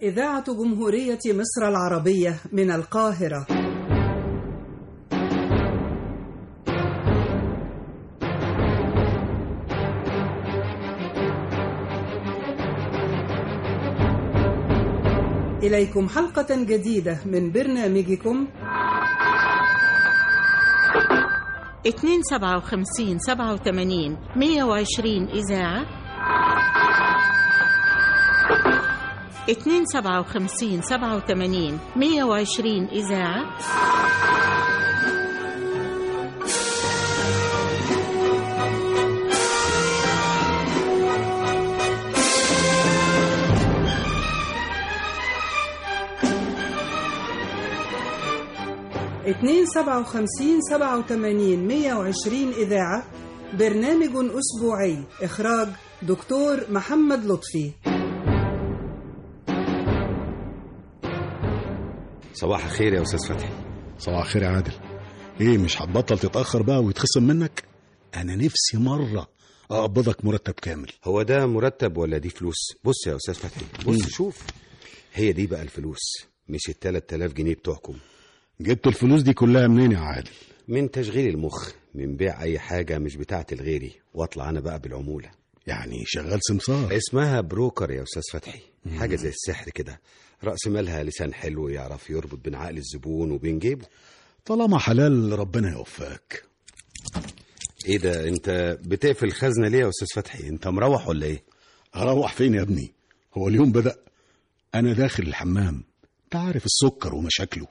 إذاعة جمهورية مصر العربية من القاهرة إليكم حلقة جديدة من برنامجكم اتنين سبعة وخمسين سبعة وثمانين مية وعشرين إذاعة اتنين سبعة وخمسين سبعة وثمانين مية وعشرين إذاعة اتنين سبعة وخمسين سبعة وثمانين مية وعشرين إذاعة برنامج أسبوعي إخراج دكتور محمد لطفي صباح الخير يا استاذ فتحي صباح الخير يا عادل ايه مش هتبطل تتاخر بقى ويتخصم منك انا نفسي مره اقبضك مرتب كامل هو ده مرتب ولا دي فلوس بص يا استاذ فتحي بص شوف هي دي بقى الفلوس مش ال 3000 جنيه بتوعكم جبت الفلوس دي كلها منين يا عادل من تشغيل المخ من بيع اي حاجه مش بتاعت الغيري واطلع انا بقى بالعموله يعني شغال سمسار اسمها بروكر يا استاذ فتحي حاجه زي السحر كده راس مالها لسان حلو يعرف يربط بين عقل الزبون وبين جيبه طالما حلال ربنا يوفقك ايه ده انت بتقفل الخزنه ليه يا استاذ فتحي انت مروح ولا ايه هروح فين يا ابني هو اليوم بدأ انا داخل الحمام تعرف السكر ومشاكله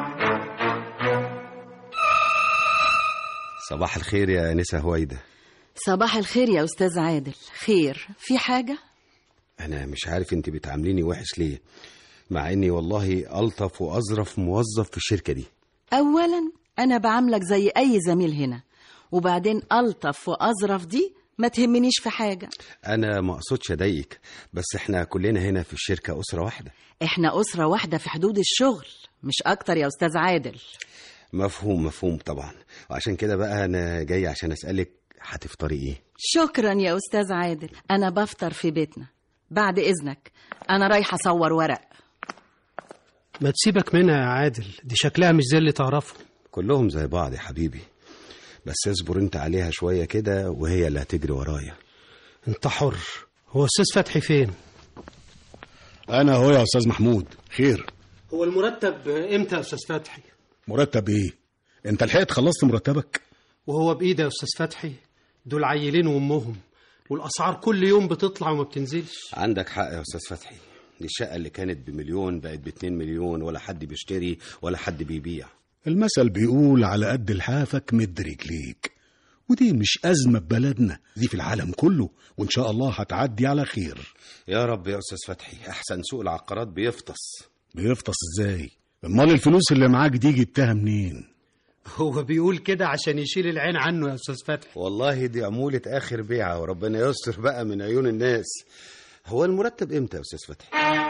صباح الخير يا انسه هويده صباح الخير يا أستاذ عادل خير في حاجة؟ انا مش عارف انت بتعامليني وحش ليه مع اني والله الطف واظرف موظف في الشركه دي أولا أنا بعاملك زي أي زميل هنا وبعدين ألطف وأظرف دي ما تهمنيش في حاجة انا ما اقصدش اضايقك بس احنا كلنا هنا في الشركه اسره واحده إحنا أسرة واحدة في حدود الشغل مش أكتر يا أستاذ عادل مفهوم مفهوم طبعا وعشان كده بقى انا جاي عشان اسالك هتفطري ايه شكرا يا أستاذ عادل أنا بفطر في بيتنا بعد إذنك أنا رايحة أصور ورق ما تسيبك منها يا عادل دي شكلها مش زي اللي تعرفه كلهم زي بعض يا حبيبي بس اصبر انت عليها شويه كده وهي اللي هتجري ورايا انت حر هو استاذ فتحي فين انا هو يا استاذ محمود خير هو المرتب امتى يا استاذ فتحي مرتب ايه انت لحقت خلصت مرتبك وهو بايدي يا استاذ فتحي دول عيلين وامهم والاسعار كل يوم بتطلع وما بتنزلش عندك حق يا استاذ فتحي دي الشقه اللي كانت بمليون بقت باتنين مليون ولا حد بيشتري ولا حد بيبيع المثل بيقول على قد لحافك مد رجليك ودي مش أزمة في بلدنا دي في العالم كله وإن شاء الله هتعدي على خير يا رب يا استاذ فتحي احسن سوق العقارات بيفطس بيفطس ازاي امال الفلوس اللي معاك دي جبتها منين هو بيقول كده عشان يشيل العين عنه يا استاذ فتحي والله دي عمولة آخر بيعة وربنا يستر بقى من عيون الناس هو المرتب امتى يا أستاذ فتحي؟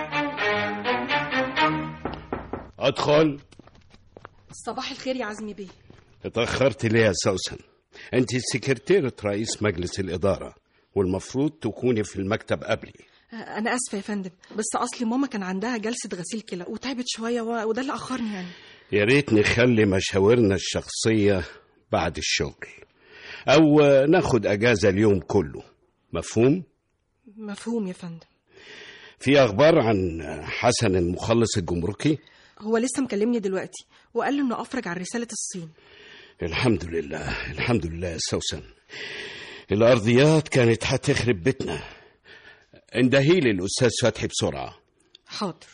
ادخل صباح الخير يا عزمي بيه اتأخرت ليه يا سوسن انت سكرتيرة رئيس مجلس الإدارة والمفروض تكوني في المكتب قبلي انا اسفه يا فندم بس اصلي ماما كان عندها جلسه غسيل كلى وتعبت شويه و... وده اللي اخرني يعني يا ريت نخلي مشاورنا الشخصية بعد الشغل أو ناخد أجازة اليوم كله مفهوم؟ مفهوم يا فندم في أخبار عن حسن المخلص الجمركي؟ هو لسه مكلمني دلوقتي وقال لي انه افرج عن رساله الصين الحمد لله الحمد لله يا سوسن الأرضيات كانت هتخرب بيتنا اندهيلي الأستاذ فتحي بسرعة حاضر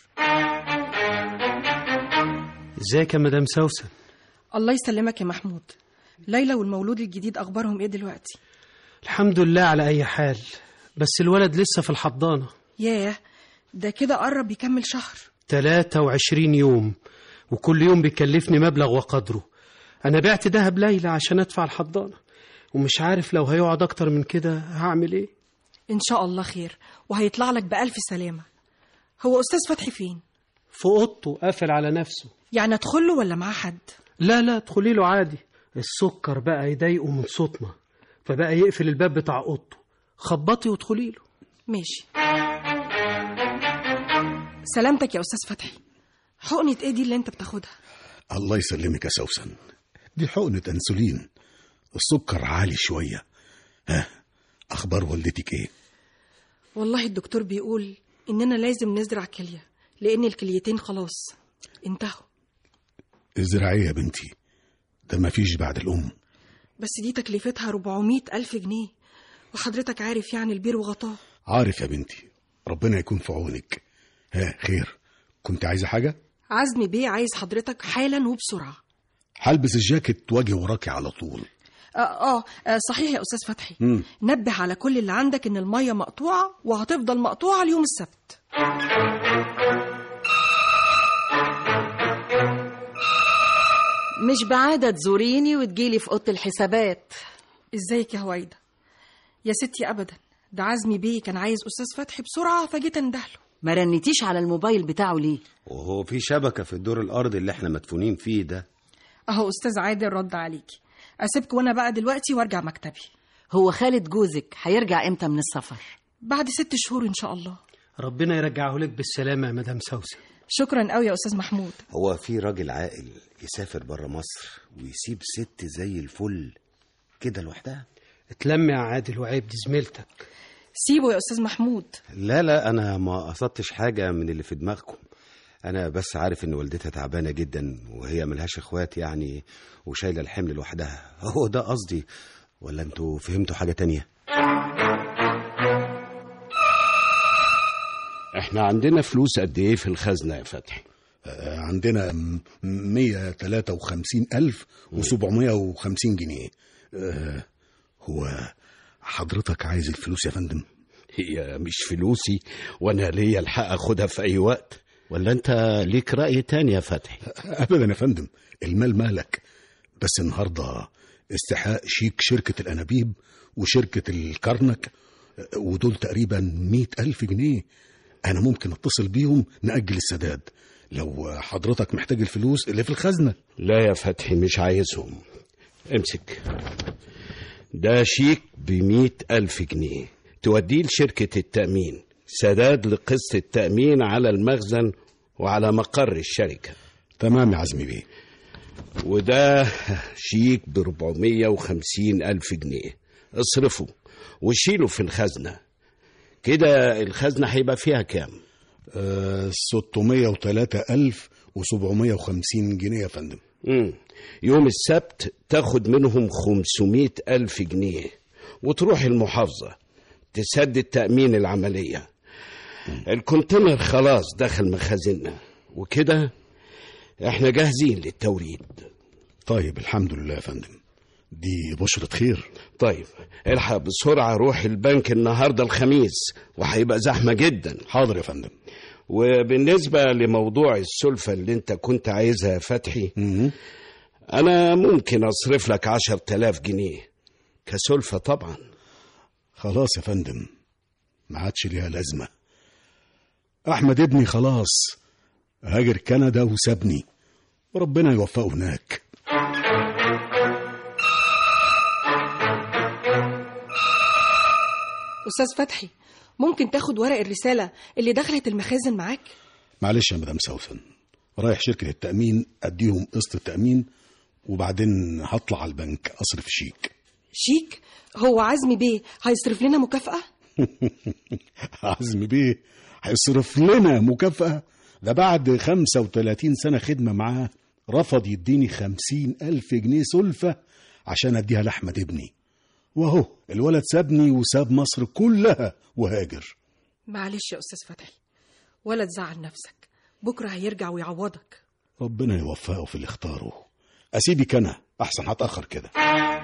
ازيك يا مدام سوسن الله يسلمك يا محمود ليلى والمولود الجديد اخبارهم ايه دلوقتي الحمد لله على أي حال بس الولد لسه في الحضانة ياه ده كده قرب يكمل شهر 23 يوم وكل يوم بيكلفني مبلغ وقدره أنا بعت دهب ليلى عشان أدفع الحضانة ومش عارف لو هيقعد أكتر من كده هعمل إيه ان شاء الله خير وهيطلع لك بالف سلامه هو استاذ فتحي فين في أوضته قافل على نفسه يعني ادخل له ولا معاه حد لا لا ادخلي له عادي السكر بقى يضايقه من صوتنا فبقى يقفل الباب بتاع اوضته خبطي وادخلي له ماشي سلامتك يا استاذ فتحي حقنه ايه دي اللي انت بتاخدها الله يسلمك يا سوسن دي حقنة أنسولين السكر عالي شوية ها أخبار والدتك إيه؟ والله الدكتور بيقول اننا لازم نزرع كليه لان الكليتين خلاص انتهوا ازرعي يا بنتي ده مفيش بعد الأم بس دي تكلفتها 400 ألف جنيه وحضرتك عارف يعني البير وغطاه عارف يا بنتي ربنا يكون في عونك ها خير كنت عايزة حاجة؟ عزمي بيه عايز حضرتك حالا وبسرعة هلبس الجاكيت واجي وراكي على طول آه, آه, آه صحيح يا أستاذ فتحي مم. نبه على كل اللي عندك إن المية مقطوعة وهتفضل مقطوعة اليوم السبت مش بعادة تزوريني وتجيلي في أوضة الحسابات ازيك يا هويدا يا ستي أبدا ده عزمي بيه كان عايز أستاذ فتحي بسرعة فجيت اندهله ما رنتيش على الموبايل بتاعه ليه وهو في شبكة في الدور الأرضي اللي احنا مدفونين فيه ده أهو أستاذ عادل رد عليكي أسيبك وأنا بقى دلوقتي وأرجع مكتبي هو خالد جوزك هيرجع امتى من السفر بعد ست شهور إن شاء الله ربنا يرجعه لك بالسلامة يا مدام سوسن شكرا قوي يا أستاذ محمود هو في راجل عاقل يسافر بره مصر ويسيب ست زي الفل كده لوحدها اتلم يا عادل وعيب دي زميلتك سيبه يا أستاذ محمود لا لا أنا ما قصدتش حاجة من اللي في دماغكم أنا بس عارف إن والدتها تعبانة جدا وهي ملهاش إخوات يعني وشايلة الحمل لوحدها هو ده قصدي ولا أنتوا فهمتوا حاجة تانية احنا عندنا فلوس قد ايه في الخزنة يا فتحي آه، عندنا م- 153 ألف و750 جنيه آه، هو حضرتك عايز الفلوس يا فندم هي مش فلوسي وانا ليا الحق اخدها في اي وقت ولا انت ليك رأي تاني يا فتحي ابدا يا فندم المال مالك بس النهارده استحقاق شيك شركة الأنابيب وشركة الكرنك آه، ودول تقريبا مئة ألف جنيه أنا ممكن أتصل بيهم نأجل السداد لو حضرتك محتاج الفلوس اللي في الخزنة لا يا فتحي مش عايزهم امسك ده شيك بمئة ألف جنيه توديه لشركة التأمين سداد لقسط التأمين على المخزن وعلى مقر الشركة تمام يا عزمي بيه وده شيك ب 450 ألف جنيه اصرفه وشيله في الخزنة كده الخزنة هيبقى فيها كام؟ آه 603 ألف و750 جنيه يا فندم مم. يوم السبت تاخد منهم 500 ألف جنيه وتروح المحافظة تسدد تأمين العملية الكونتينر خلاص دخل مخازننا وكده احنا جاهزين للتوريد طيب الحمد لله يا فندم دي بشرة خير طيب الحق بسرعة روح البنك النهاردة الخميس وهيبقى زحمة جدا حاضر يا فندم وبالنسبة لموضوع السلفة اللي انت كنت عايزها يا فتحي مم. انا ممكن اصرف لك عشر تلاف جنيه كسلفة طبعا خلاص يا فندم ما عادش ليها لازمة أحمد ابني خلاص هاجر كندا وسابني وربنا يوفقه هناك أستاذ فتحي ممكن تاخد ورق الرسالة اللي دخلت المخازن معاك معلش يا مدام سوسن رايح شركة التأمين أديهم قسط التأمين وبعدين هطلع على البنك أصرف شيك شيك هو عزمي بيه هيصرف لنا مكافأة عزمي بيه هيصرف لنا مكافأة ده بعد 35 سنة خدمة معاه رفض يديني خمسين ألف جنيه سلفة عشان أديها لأحمد ابني وأهو الولد سابني وساب مصر كلها وهاجر معلش يا أستاذ فتحي ولا تزعل نفسك بكرة هيرجع ويعوضك ربنا يوفقه في اللي اختاره أسيبك أنا أحسن هتأخر كده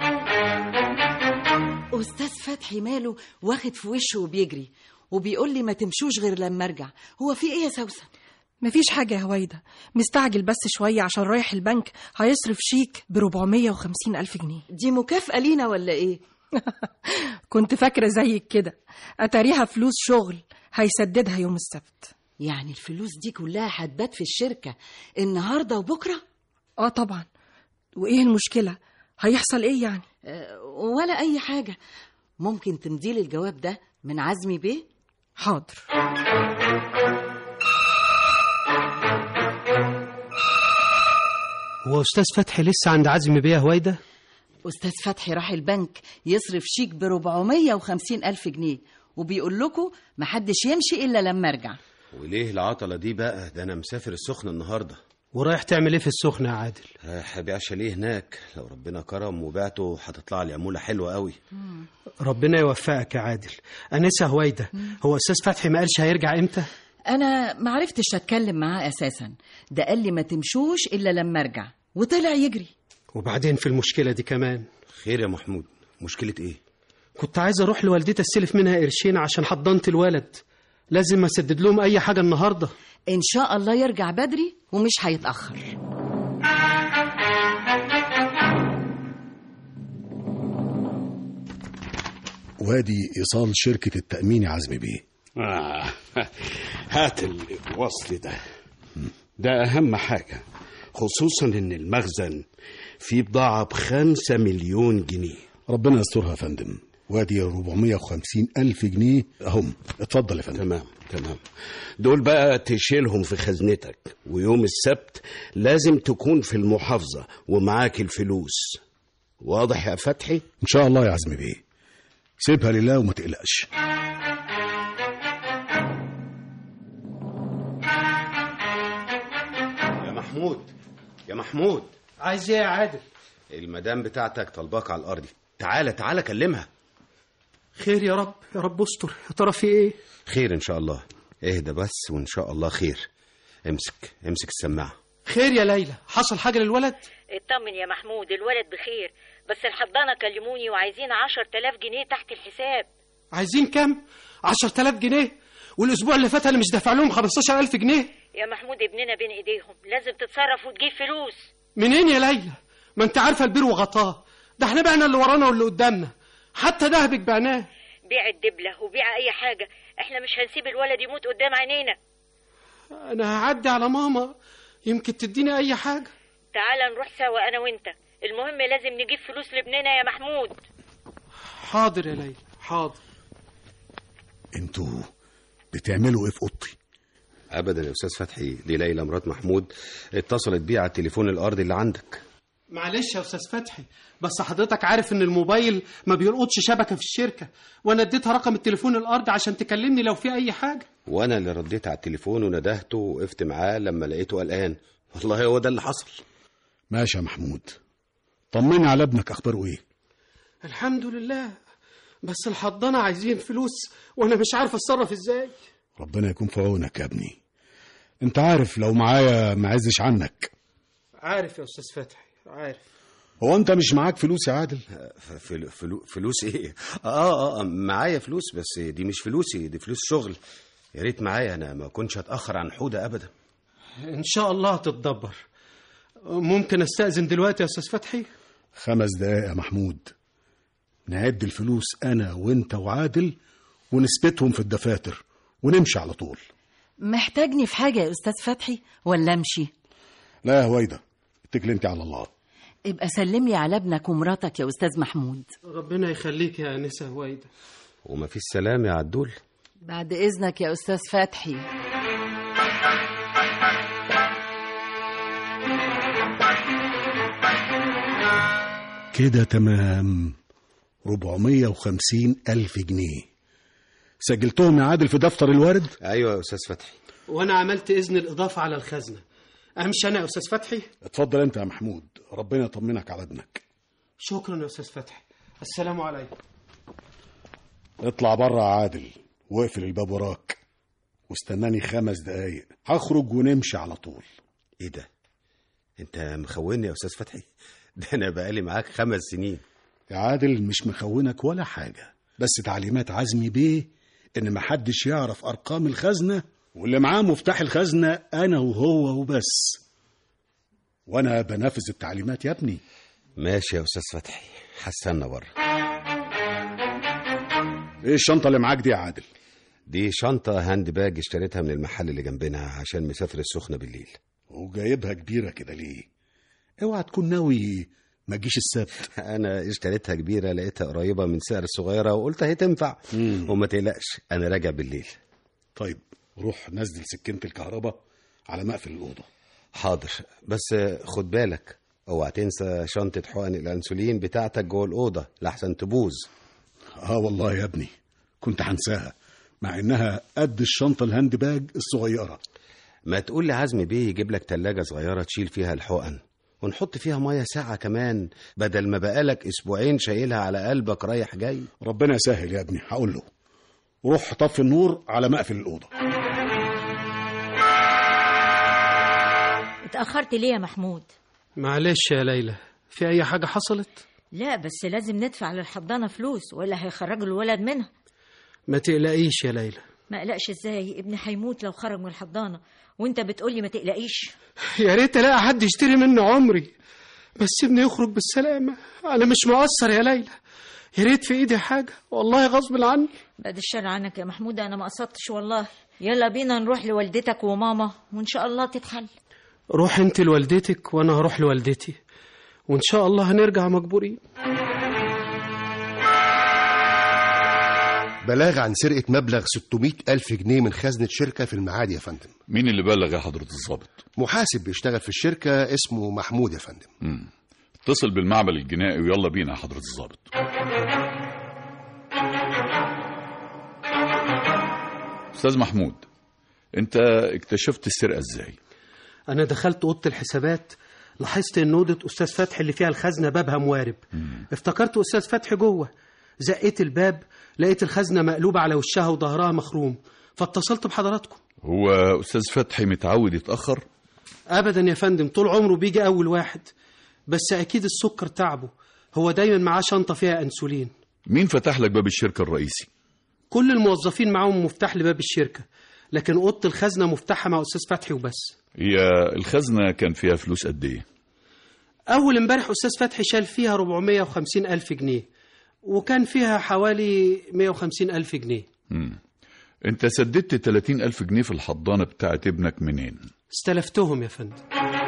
أستاذ فتحي ماله واخد في وشه وبيجري وبيقول لي ما تمشوش غير لما ارجع هو في ايه يا سوسن مفيش حاجة يا هويدا مستعجل بس شوية عشان رايح البنك هيصرف شيك ب 450 ألف جنيه دي مكافأة لينا ولا ايه كنت فاكرة زيك كده أتاريها فلوس شغل هيسددها يوم السبت يعني الفلوس دي كلها هتبات في الشركة النهاردة وبكرة اه طبعا وايه المشكلة هيحصل ايه يعني أه ولا أي حاجة ممكن تمديلي الجواب ده من عزمي بيه حاضر هو أستاذ فتحي لسه عند عزمي بيه هويدا أستاذ فتحي راح البنك يصرف شيك ب 450 ألف جنيه وبيقول لكم محدش يمشي إلا لما أرجع وليه العطلة دي بقى ده أنا مسافر السخنة النهاردة ورايح تعمل إيه في السخنة يا عادل رايح أبيع شاليه هناك لو ربنا كرم وبعته هتطلع لي عمولة حلوة قوي ربنا يوفقك يا عادل أنسة هويدا هو أستاذ فتحي ما قالش هيرجع إمتى أنا معرفتش أتكلم معاه أساسا ده قال لي ما تمشوش إلا لما أرجع وطلع يجري وبعدين في المشكلة دي كمان خير يا محمود مشكلة إيه؟ كنت عايز أروح لوالدتي أستلف منها قرشين عشان حضنت الولد لازم أسدد لهم أي حاجة النهاردة إن شاء الله يرجع بدري ومش هيتأخر وادي ايصال شركه التامين يا عزمي بيه آه. هات الوصل ده ده أهم حاجة خصوصا إن المخزن فيه بضاعة بخمسة مليون جنيه ربنا يسترها يا فندم وادي 450 ألف جنيه أهم اتفضل يا فندم تمام تمام دول بقى تشيلهم في خزنتك ويوم السبت لازم تكون في المحافظة ومعاك الفلوس واضح يا فتحي إن شاء الله يا عزمي بيه سيبها لله وما تقلقش يا محمود يا محمود عايز إيه يا عادل المدام بتاعتك طلباك على الأرض تعالى تعالى كلمها خير يا رب يا رب استر يا ترى في إيه خير إن شاء الله اهدى بس وإن شاء الله خير امسك امسك السماعة خير يا ليلى حصل حاجة للولد اطمن يا محمود الولد بخير بس الحضانة كلموني وعايزين عشر تلاف جنيه تحت الحساب عايزين كام عشر تلاف جنيه والأسبوع اللي فات أنا مش دافع لهم خمستاشر ألف جنيه يا محمود ابننا بين ايديهم لازم تتصرف وتجيب فلوس منين يا ليلى ما انت عارفة البير وغطاه ده احنا بعنا اللي ورانا واللي قدامنا حتى دهبك بعناه بيع الدبلة وبيع اي حاجة احنا مش هنسيب الولد يموت قدام عينينا انا هعدي على ماما يمكن تديني اي حاجة تعال نروح سوا انا وانت المهم لازم نجيب فلوس لابننا يا محمود حاضر يا ليلى حاضر انتوا بتعملوا ايه في اوضتي أبدا يا أستاذ فتحي دي ليلى مرات محمود اتصلت بيه على التليفون الأرضي اللي عندك معلش يا استاذ فتحي بس حضرتك عارف ان الموبايل ما بيلقطش شبكه في الشركه وانا اديتها رقم التليفون الارضي عشان تكلمني لو في اي حاجه وأنا اللي رديت على التليفون وندهته وقفت معاه لما لقيته قلقان والله هو ده اللي حصل ماشي يا محمود طمني على ابنك اخباره ايه الحمد لله بس الحضانه عايزين فلوس وانا مش عارف اتصرف ازاي ربنا يكون في عونك يا ابني انت عارف لو معايا ما عزش عنك عارف يا استاذ فتحي عارف هو انت مش معاك فلوس يا عادل ف- فل- فلو فلوس ايه اه اه معايا فلوس بس دي مش فلوسي دي فلوس شغل يا ريت معايا انا ما كنتش هتاخر عن حوده ابدا ان شاء الله هتتدبر ممكن استاذن دلوقتي يا استاذ فتحي خمس دقايق يا محمود نعد الفلوس انا وانت وعادل ونثبتهم في الدفاتر ونمشي على طول محتاجني في حاجة يا أستاذ فتحي ولا أمشي لا يا هويدا اتكل انت على الله ابقى سلم لي على ابنك ومراتك يا أستاذ محمود ربنا يخليك يا انسه هويدا وما فيش سلام يا عدول بعد إذنك يا أستاذ فتحي كده تمام 450 ألف جنيه سجلتهم يا عادل في دفتر الورد ايوه يا استاذ فتحي وانا عملت اذن الاضافه على الخزنه امشي انا يا استاذ فتحي اتفضل انت يا محمود ربنا يطمنك على ابنك شكرا يا استاذ فتحي السلام عليكم اطلع بره يا عادل واقفل الباب وراك واستناني خمس دقايق هخرج ونمشي على طول ايه ده انت مخوني يا استاذ فتحي ده انا بقالي معاك خمس سنين يا عادل مش مخونك ولا حاجة بس تعليمات عزمي بيه إن محدش يعرف أرقام الخزنة واللي معاه مفتاح الخزنة أنا وهو وبس وأنا بنفذ التعليمات يا ابني ماشي يا استاذ فتحي هستنى بره إيه الشنطة اللي معاك دي يا عادل دي شنطه هاند باج اشتريتها من المحل اللي جنبنا عشان مسافر السخنه بالليل وجايبها كبيرة كده ليه اوعى تكون ناوي ما تجيش السبت انا اشتريتها كبيره لقيتها قريبه من سعر الصغيره وقلت هي تنفع وما تقلقش انا راجع بالليل طيب روح نزل سكينة الكهرباء على مقفل الأوضة حاضر بس خد بالك اوعى تنسى شنطة حقن الأنسولين بتاعتك جوه الأوضة لحسن تبوظ اه والله يا ابني كنت هنساها مع انها قد الشنطه الهاند باج الصغيره ما تقول لعزمي بيه يجيب لك تلاجة صغيرة تشيل فيها الحقن ونحط فيها مية ساعة كمان بدل ما بقالك أسبوعين شايلها على قلبك رايح جاي ربنا يسهل يا ابني هقول له روح طفي النور على مقفل الاوضه اتأخرت ليه يا محمود معلش يا ليلى في أي حاجة حصلت لا بس لازم ندفع للحضانة فلوس ولا هيخرجوا الولد منها ما تقلقيش يا ليلى ما قلقش ازاي ابني هيموت لو خرج من الحضانة وانت بتقولي ما تقلقيش يا ريت الاقي حد يشتري منه عمري بس ابني يخرج بالسلامة أنا مش مقصر يا ليلى يا ريت في إيدي حاجة والله غصب عني بعد الشر عنك يا محمود انا ما قصدتش والله يلا بينا نروح لوالدتك وماما وان شاء الله تتحل روح انت لوالدتك وأنا هروح لوالدتي وإن شاء الله هنرجع مجبورين بلاغ عن سرقة مبلغ 600 ألف جنيه من خزنة شركة في المعادي يا فندم مين اللي بلغ يا حضرة الضابط؟ محاسب بيشتغل في الشركة اسمه محمود يا فندم مم. اتصل بالمعمل الجنائي ويلا بينا يا حضرة الضابط أستاذ محمود أنت اكتشفت السرقة إزاي؟ أنا دخلت أوضة الحسابات لاحظت إن أوضة أستاذ فتحي اللي فيها الخزنة بابها موارب افتكرت أستاذ فتحي جوه زقيت الباب لقيت الخزنة مقلوبة على وشها وظهرها مخروم فاتصلت بحضراتكم هو أستاذ فتحي متعود يتأخر؟ أبدا يا فندم طول عمره بيجي أول واحد بس أكيد السكر تعبه هو دايما معاه شنطة فيها أنسولين مين فتح لك باب الشركة الرئيسي؟ كل الموظفين معاهم مفتاح لباب الشركة لكن أوضة الخزنة مفتاحها مع أستاذ فتحي وبس هي الخزنة كان فيها فلوس قد إيه؟ أول امبارح أستاذ فتحي شال فيها 450 ألف جنيه وكان فيها حوالي 150 ألف جنيه مم. أنت سددت 30 ألف جنيه في الحضانة بتاعت ابنك منين؟ استلفتهم يا فندم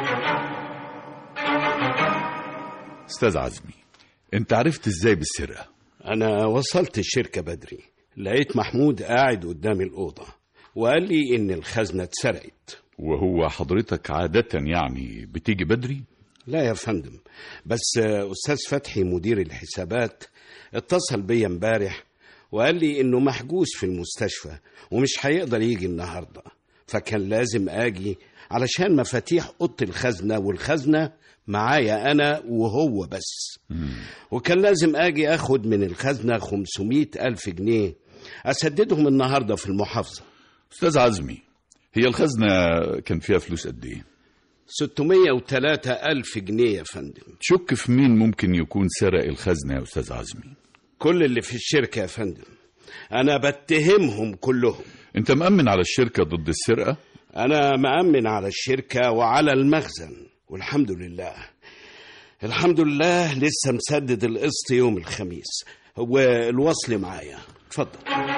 أستاذ عزمي أنت عرفت إزاي بالسرقة؟ أنا وصلت الشركة بدري لقيت محمود قاعد قدام الأوضة وقال لي إن الخزنة اتسرقت وهو حضرتك عادة يعني بتيجي بدري؟ لا يا فندم بس أستاذ فتحي مدير الحسابات اتصل بيا امبارح وقال لي إنه محجوز في المستشفى ومش هيقدر يجي النهاردة فكان لازم آجي علشان مفاتيح أوضة الخزنة والخزنة معايا أنا وهو بس وكان لازم آجي أخد من الخزنة 500 ألف جنيه أسددهم النهاردة في المحافظة أستاذ عزمي هي الخزنة كان فيها فلوس قد إيه؟ 603 ألف جنيه يا فندم تشك في مين ممكن يكون سرق الخزنة يا أستاذ عزمي؟ كل اللي في الشركة يا فندم أنا بتهمهم كلهم أنت مأمن على الشركة ضد السرقة؟ أنا مأمن على الشركة وعلى المخزن والحمد لله الحمد لله لسه مسدد القسط يوم الخميس والوصل معايا اتفضل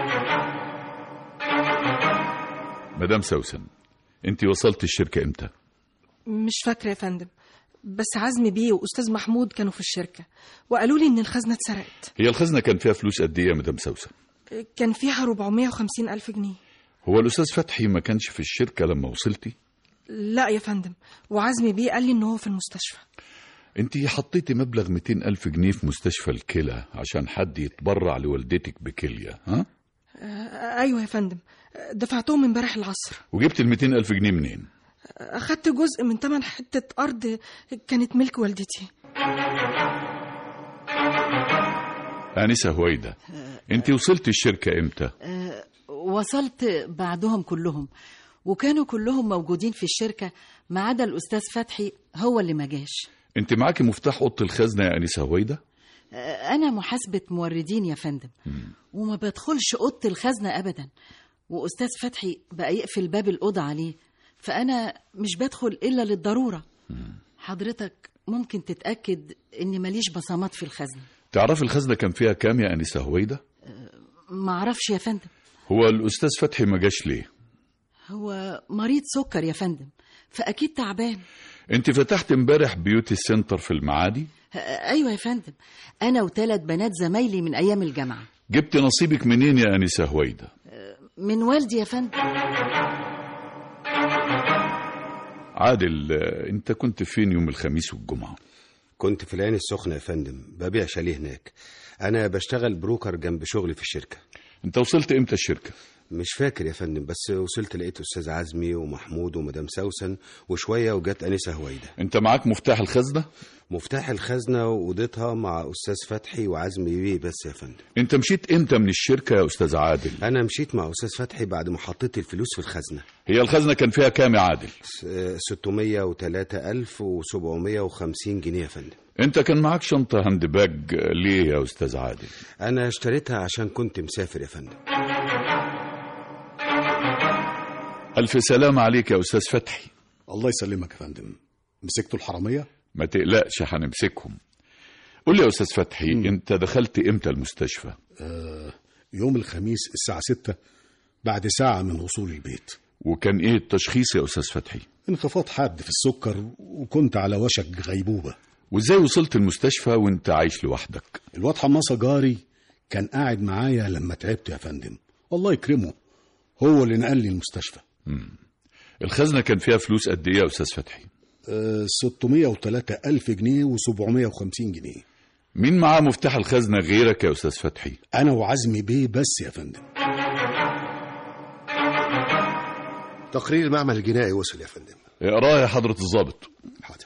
مدام سوسن أنت وصلت الشركة إمتى؟ مش فاكرة يا فندم بس عزمي بيه وأستاذ محمود كانوا في الشركة وقالوا لي إن الخزنة اتسرقت هي الخزنة كان فيها فلوس قد إيه يا مدام سوسن؟ كان فيها 450 ألف جنيه هو الأستاذ فتحي ما كانش في الشركة لما وصلتي؟ لا يا فندم وعزمي بيه قال لي إن هو في المستشفى أنت حطيتي مبلغ 200 ألف جنيه في مستشفى الكلى عشان حد يتبرع لوالدتك بكلية ها؟ آه، أيوة يا فندم دفعتهم امبارح العصر وجبت ال 200 ألف جنيه منين؟ أخدت جزء من تمن حتة أرض كانت ملك والدتي آنسة هويدة أنت وصلت الشركة إمتى؟ آه، وصلت بعدهم كلهم وكانوا كلهم موجودين في الشركة ما عدا الأستاذ فتحي هو اللي ما جاش أنت معاكي مفتاح أوضة الخزنة يا آنسة هويدة؟ آه، أنا محاسبة موردين يا فندم وما بدخلش أوضة الخزنة أبدا وأستاذ فتحي بقى يقفل باب الأوضة عليه فأنا مش بدخل إلا للضرورة حضرتك ممكن تتأكد إني ماليش بصمات في الخزنة تعرف الخزنة كان فيها كام يا آنسة هويدة؟ معرفش يا فندم هو الأستاذ فتحي ما جاش ليه؟ هو مريض سكر يا فندم فأكيد تعبان أنت فتحت امبارح بيوتي السنتر في المعادي؟ آه، أيوة يا فندم أنا وثلاث بنات زمايلي من أيام الجامعة جبت نصيبك منين يا آنسة هويدة؟ من والدي يا فندم عادل آه، انت كنت فين يوم الخميس والجمعة كنت في العين السخنة يا فندم ببيع شاليه هناك أنا بشتغل بروكر جنب شغلي في الشركة انت وصلت امتى الشركة مش فاكر يا فندم بس وصلت لقيت أستاذ عزمي ومحمود ومدام سوسن وشوية وجت أنسة هويدة انت معاك مفتاح الخزنة مفتاح الخزنة وأوضتها مع أستاذ فتحي وعزمي بيه بس يا فندم انت مشيت امتى من الشركة يا استاذ عادل أنا مشيت مع أستاذ فتحي بعد ما حطيت الفلوس في الخزنة هي الخزنة كان فيها كام يا عادل س- 603750 جنيه يا فندم انت كان معاك شنطة هاند باج آه، ليه يا استاذ عادل أنا اشتريتها عشان كنت مسافر يا فندم الف سلام عليك يا استاذ فتحي الله يسلمك يا فندم مسكتوا الحرامية ما تقلقش هنمسكهم قول لي يا استاذ فتحي انت دخلت امتى المستشفى آه يوم الخميس الساعة ستة بعد ساعة من وصول البيت وكان ايه التشخيص يا استاذ فتحي انخفاض حاد في السكر وكنت على وشك غيبوبة وازاي وصلت المستشفى وانت عايش لوحدك الواد حماصة جاري كان قاعد معايا لما تعبت يا فندم الله يكرمه هو اللي نقل لي المستشفى الخزنة كان فيها فلوس قد ايه يا استاذ فتحي آه 603 ألف جنيه و750 جنيه مين معاه مفتاح الخزنة غيرك يا استاذ فتحي أنا وعزمي بيه بس يا فندم تقرير المعمل الجنائي وصل يا فندم اقراه يا حضرة الضابط حاضر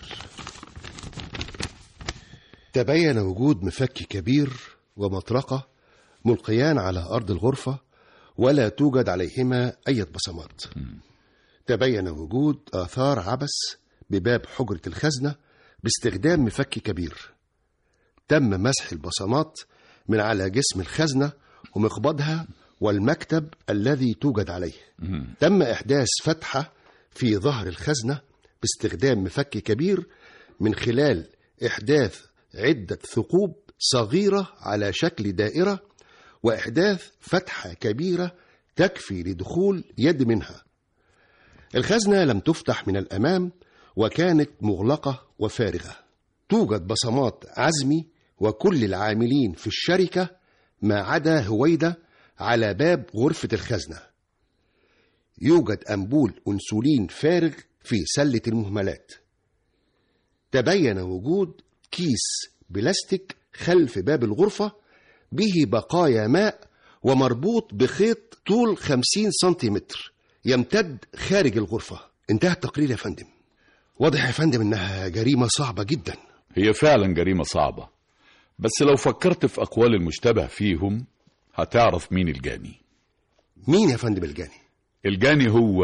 تبين وجود مفك كبير ومطرقة ملقيان على أرض الغرفة ولا توجد عليهما أي بصمات تبين وجود آثار عبث بباب حجرة الخزنة باستخدام مفك كبير تم مسح البصمات من على جسم الخزنة ومقبضها والمكتب الذي توجد عليه تم إحداث فتحة في ظهر الخزنة باستخدام مفك كبير من خلال إحداث عدة ثقوب صغيرة على شكل دائرة وإحداث فتحة كبيرة تكفي لدخول يد منها الخزنة لم تفتح من الأمام وكانت مغلقة وفارغة توجد بصمات عزمي وكل العاملين في الشركة ما عدا هويدة على باب غرفة الخزنة يوجد أنبول أنسولين فارغ في سلة المهملات تبين وجود كيس بلاستيك خلف باب الغرفة به بقايا ماء ومربوط بخيط طول 50 سنتيمتر يمتد خارج الغرفة انتهى التقرير يا فندم واضح يا فندم انها جريمة صعبة جدا هي فعلا جريمة صعبة بس لو فكرت في أقوال المشتبه فيهم هتعرف مين الجاني مين يا فندم الجاني الجاني هو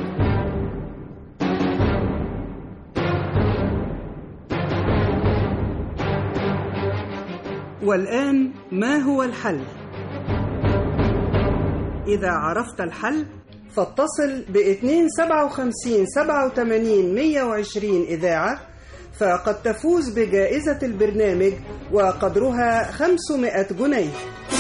والآن ما هو الحل؟ إذا عرفت الحل فاتصل ب 257 87 120 إذاعة فقد تفوز بجائزة البرنامج وقدرها 500 جنيه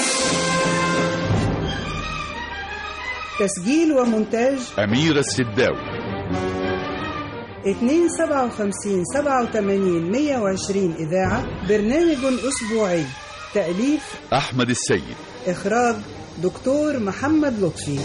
تسجيل ومونتاج أميرة السداوي 257 87 120 إذاعة برنامج أسبوعي تأليف أحمد السيد إخراج دكتور محمد لطفي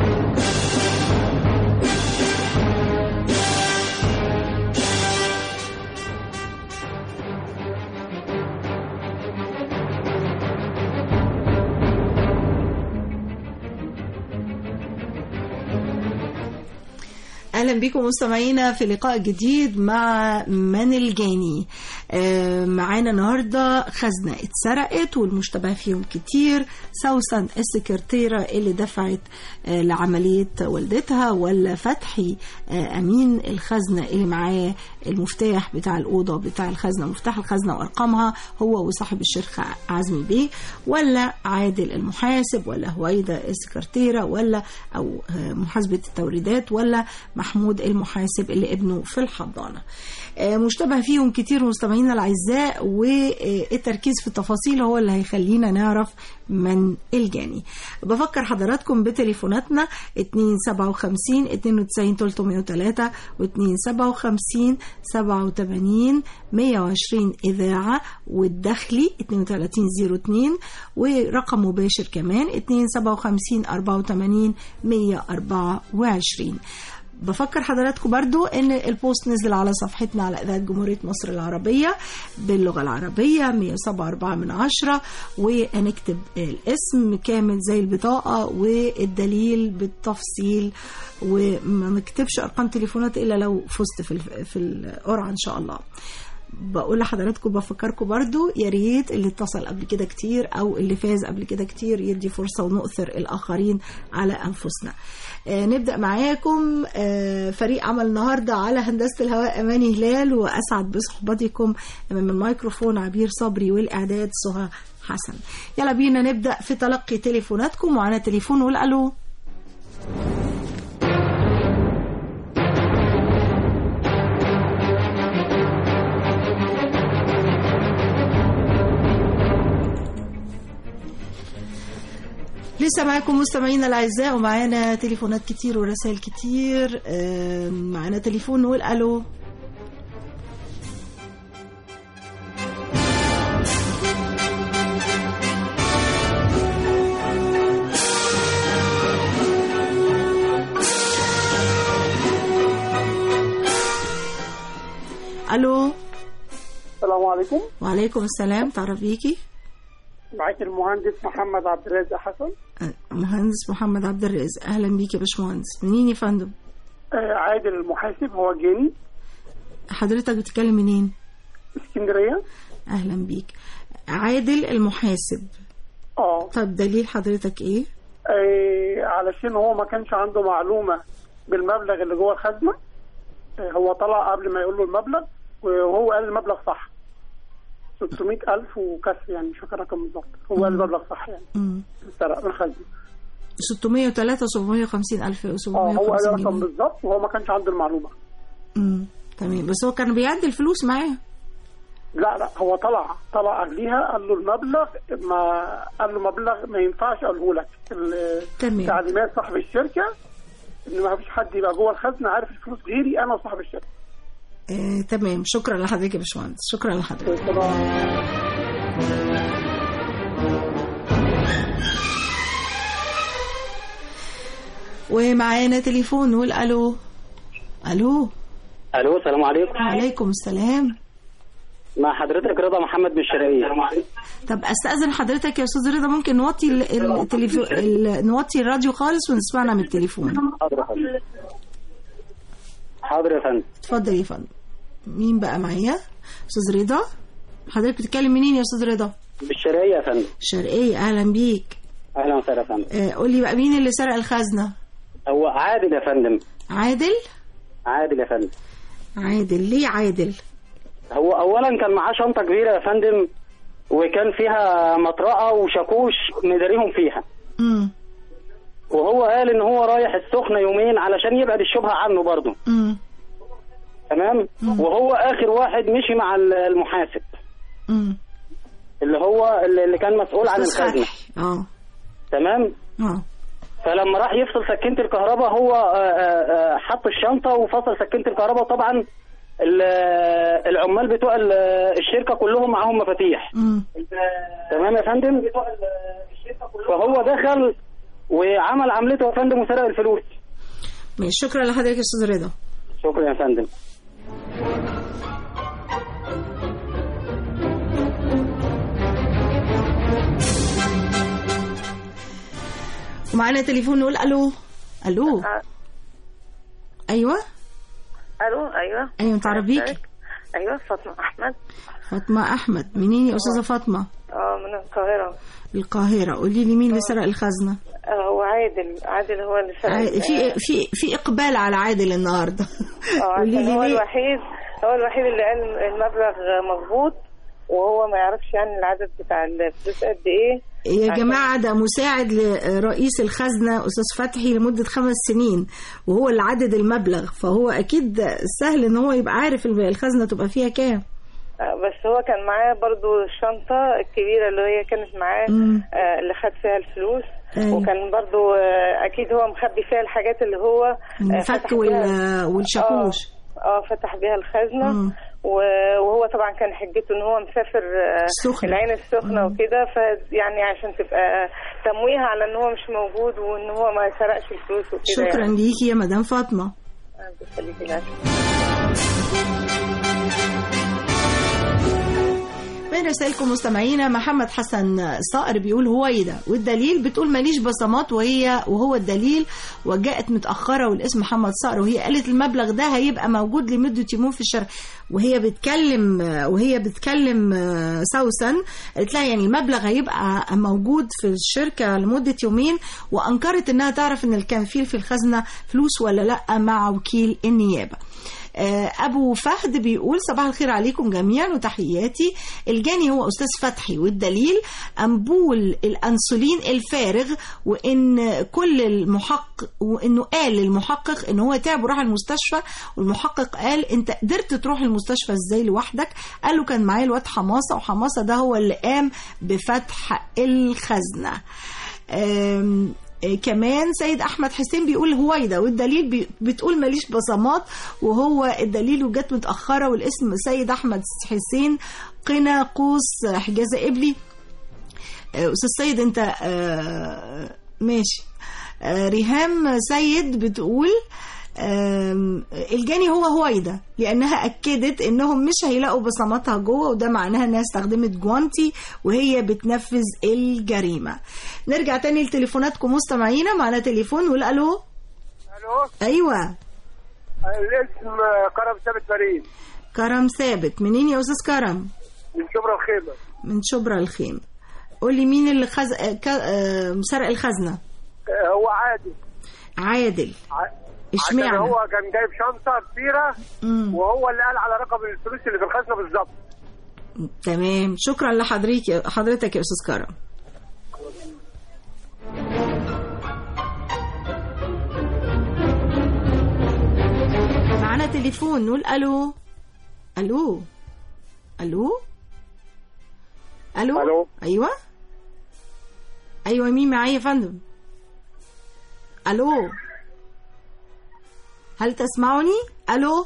اهلا بكم مستمعينا في لقاء جديد مع من الجاني آه، معانا النهارده خزنه اتسرقت والمشتبه فيهم كتير سوسن السكرتيره اللي دفعت آه، لعمليه والدتها ولا فتحي آه، امين الخزنه اللي معاه المفتاح بتاع الاوضه بتاع الخزنه مفتاح الخزنه وارقامها هو وصاحب الشركه عزمي بيه ولا عادل المحاسب ولا هويده السكرتيره ولا او آه، محاسبه التوريدات ولا محمود المحاسب اللي ابنه في الحضانه آه، مشتبه فيهم كتير مستمعينا الاعزاء والتركيز في التفاصيل هو اللي هيخلينا نعرف من الجاني بفكر حضراتكم بتليفوناتنا 257 92 303 و 257 87 120 إذاعة والدخلي 3202 ورقم مباشر كمان 257 84 124 بفكر حضراتكم برضو ان البوست نزل على صفحتنا على اذاعه جمهوريه مصر العربيه باللغه العربيه 107.4 من عشرة وهنكتب الاسم كامل زي البطاقه والدليل بالتفصيل وما نكتبش ارقام تليفونات الا لو فزت في الف- في القرعه ان شاء الله بقول لحضراتكم بفكركم برضو يا ريت اللي اتصل قبل كده كتير او اللي فاز قبل كده كتير يدي فرصه ونؤثر الاخرين على انفسنا آه نبدا معاكم آه فريق عمل النهارده على هندسه الهواء اماني هلال واسعد بصحبتكم من الميكروفون عبير صبري والاعداد سهى حسن يلا بينا نبدا في تلقي تليفوناتكم وعلى تليفون قول الو لسه معاكم مستمعينا الاعزاء ومعانا تليفونات كتير ورسائل كتير آم، معانا تليفون نقول الو الو السلام عليكم وعليكم السلام تعرف بيكي معاك المهندس محمد عبد الرازق حسن مهندس محمد عبد الرازق اهلا بيك يا باشمهندس منين يا فندم آه، عادل المحاسب هو جاني حضرتك بتتكلم منين اسكندريه اهلا بيك عادل المحاسب اه طب دليل حضرتك ايه آه، علشان هو ما كانش عنده معلومه بالمبلغ اللي جوه الخزنه آه، هو طلع قبل ما يقول له المبلغ وهو قال المبلغ صح 600 ألف وكسر يعني مش فاكر الرقم بالظبط هو قال المبلغ صح يعني مم. اتسرق من الخزنه 603 750 الف اه هو قال 750 الرقم جنيه بالظبط وهو ما كانش عنده المعلومه مم. تمام بس هو كان بيعدي الفلوس معاه لا لا هو طلع طلع قبليها قال له المبلغ ما قال له مبلغ ما ينفعش اقوله لك ال- تمام. تعليمات صاحب الشركه ان ما فيش حد يبقى جوه الخزنه عارف الفلوس غيري انا وصاحب الشركه آه، تمام شكرا لحضرتك يا باشمهندس شكرا لحضرتك ومعانا تليفون نقول الو الو الو السلام عليكم وعليكم السلام مع حضرتك رضا محمد من الشرقيه طب استاذن حضرتك يا استاذ رضا ممكن نوطي ال- التليفون ال- نوطي الراديو خالص ونسمعنا من التليفون حاضر يا فندم حاضر يا فندم اتفضل يا فندم مين بقى معايا استاذ رضا حضرتك بتتكلم منين يا استاذ رضا بالشرقيه يا فندم شرقية اهلا بيك اهلا وسهلا يا فندم آه، قول لي بقى مين اللي سرق الخزنة هو عادل يا فندم عادل عادل يا فندم عادل ليه عادل هو اولا كان معاه شنطه كبيره يا فندم وكان فيها مطرقه وشاكوش مداريهم فيها امم وهو قال ان هو رايح السخنه يومين علشان يبعد الشبهه عنه برضه امم تمام وهو اخر واحد مشي مع ال- المحاسب امم اللي هو اللي اللي كان مسؤول عن أستاذ الخزنه فتحي. اه تمام اه فلما راح يفصل سكينة الكهرباء هو آه، آه، آه، حط الشنطة وفصل سكينة الكهرباء طبعا ال- آه، العمال بتوع ال- آه، الشركة كلهم معاهم مفاتيح امم تمام يا فندم فهو دخل وعمل عملته يا فندم وسرق الفلوس ماشي شكرا لحضرتك يا استاذ رضا شكرا يا فندم ومعانا تليفون نقول الو الو ايوه الو ايوه ايوه تعرف بيكي ايوه فاطمه احمد فاطمه احمد منين يا استاذه فاطمه اه من القاهره القاهره قولي لي مين اللي سرق الخزنه آه هو عادل عادل هو اللي سرق عا- في في في اقبال على عادل النهارده اه قولي عشان لي هو ليه الوحيد هو الوحيد اللي قال المبلغ مظبوط وهو ما يعرفش يعني العدد بتاع الفلوس قد ايه يا عشان- جماعة ده مساعد لرئيس الخزنة أستاذ فتحي لمدة خمس سنين وهو اللي عدد المبلغ فهو أكيد سهل إن هو يبقى عارف الخزنة تبقى فيها كام آه، بس هو كان معاه برضو الشنطة الكبيرة اللي هي كانت معاه مم. آه، اللي خد فيها الفلوس أيوة. وكان برضو آه، أكيد هو مخبي فيها الحاجات اللي هو آه، الفك فتح وال- بيها- والشاكوش. اه آه، فتح بيها الخزنة مم. و- وهو طبعا كان حجته ان هو مسافر آه، السخنة. العين السخنة وكده فيعني عشان تبقى تمويه على ان هو مش موجود وان هو ما سرقش الفلوس وكده شكرا يعني. ليكي يا مدام فاطمة خليكي العافية من رسائلكم مستمعينا محمد حسن صقر بيقول هويدا والدليل بتقول ماليش بصمات وهي وهو الدليل وجاءت متأخرة والاسم محمد صقر وهي قالت المبلغ ده هيبقى موجود لمدة يومين في الشهر وهي بتكلم وهي بتكلم سوسن قالت لها يعني المبلغ هيبقى موجود في الشركة لمدة يومين وأنكرت إنها تعرف إن كان فيه في الخزنة فلوس ولا لأ مع وكيل النيابة آه، ابو فهد بيقول صباح الخير عليكم جميعا وتحياتي الجاني هو استاذ فتحي والدليل امبول الانسولين الفارغ وان كل المحقق وانه قال للمحقق ان هو تعب وراح المستشفى والمحقق قال انت قدرت تروح المستشفى ازاي لوحدك قال له كان معايا الواد حماسه وحماسه ده هو اللي قام بفتح الخزنه آم، آه، كمان سيد احمد حسين بيقول هويدا والدليل بي- بتقول ماليش بصمات وهو الدليل وجت متاخره والاسم سيد احمد حسين قنا قوس حجازه قبلي آه، استاذ سيد انت آه، ماشي آه، ريهام سيد بتقول آم، الجاني هو هويدا لانها اكدت انهم مش هيلاقوا بصماتها جوه وده معناها انها استخدمت جوانتي وهي بتنفذ الجريمه نرجع تاني لتليفوناتكم مستمعينا معنا تليفون نقول الو الو ايوه الاسم كرم ثابت فريد كرم ثابت منين يا استاذ كرم من شبرا الخيمه من شبرا الخيم قولي مين اللي خز... آه، ك... آه، سرق الخزنه آه، هو عادي عادل ع- اشمعنى؟ عشان هو كان جايب شنطه كبيره مم. وهو اللي قال على رقم الفلوس اللي في الخزنه بالظبط تمام شكرا لحضرتك حضرتك يا استاذ كرم معانا تليفون نقول الو الو الو الو الو ايوه ايوه مين معايا يا فندم الو هل تسمعني الو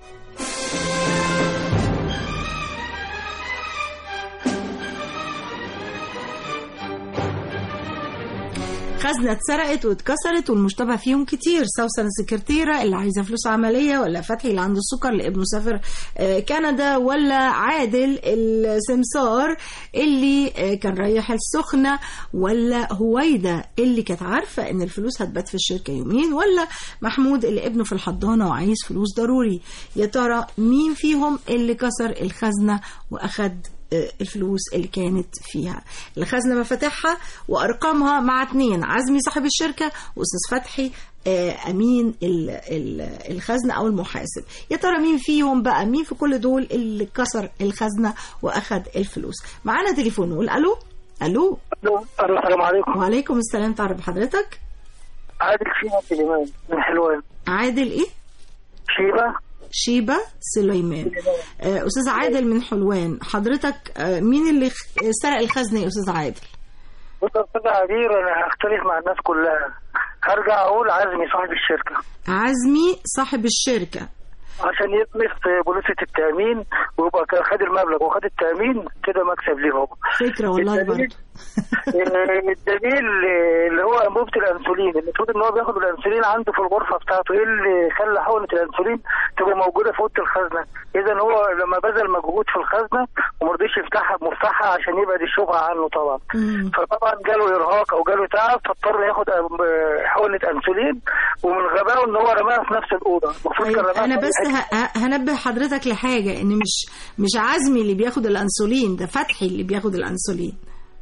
خزنة اتسرقت واتكسرت والمشتبه فيهم كتير سوسن السكرتيرة اللي عايزة فلوس عملية ولا فتحي اللي عنده السكر اللي ابنه سافر آه، كندا ولا عادل السمسار اللي آه، كان رايح السخنة ولا هويدا اللي كانت عارفة ان الفلوس هتبات في الشركة يومين ولا محمود اللي ابنه في الحضانة وعايز فلوس ضروري يا ترى مين فيهم اللي كسر الخزنة واخد الفلوس اللي كانت فيها الخزنة مفاتيحها وأرقامها مع اتنين عزمي صاحب الشركة وأستاذ فتحي آه، أمين ال- ال- الخزنة أو المحاسب يا ترى مين فيهم بقى مين في كل دول اللي كسر الخزنة وأخد الفلوس معانا تليفون نقول ألو ألو الو السلام عليكم وعليكم السلام تعرف بحضرتك عادل شيبه سليمان من حلوان عادل إيه شيبه شيبة سليمان آه، أستاذ عادل من حلوان حضرتك آه، مين اللي خ- سرق الخزنة يا أستاذ عادل بص يا استاذ عبير انا هختلف مع الناس كلها هرجع اقول عزمي صاحب الشركه عزمي صاحب الشركة عشان يطمس بوليسة التأمين ويبقى كان خد المبلغ وخد التأمين كده مكسب ليه هو فكرة والله الدليل- برضه آه، الدليل آه، اللي هو انبوبة الانسولين المفروض ان هو بياخد الانسولين عنده في الغرفة بتاعته ايه اللي خلى حقنة الانسولين تبقى موجودة في اوضة الخزنة اذا هو لما بذل مجهود في الخزنة ومرضيش يفتحها بمفتاحها عشان يبعد الشبهة عنه طبعا فطبعا جاله ارهاق او جاله تعب فاضطر ياخد آه، حقنة انسولين ومن غبائه ان هو رماها في نفس الاوضة المفروض طيب كان رماها انا في بس أي ه- ه- هنبه حضرتك لحاجه ان مش مش عزمي اللي بياخد الانسولين ده فتحي اللي بياخد الانسولين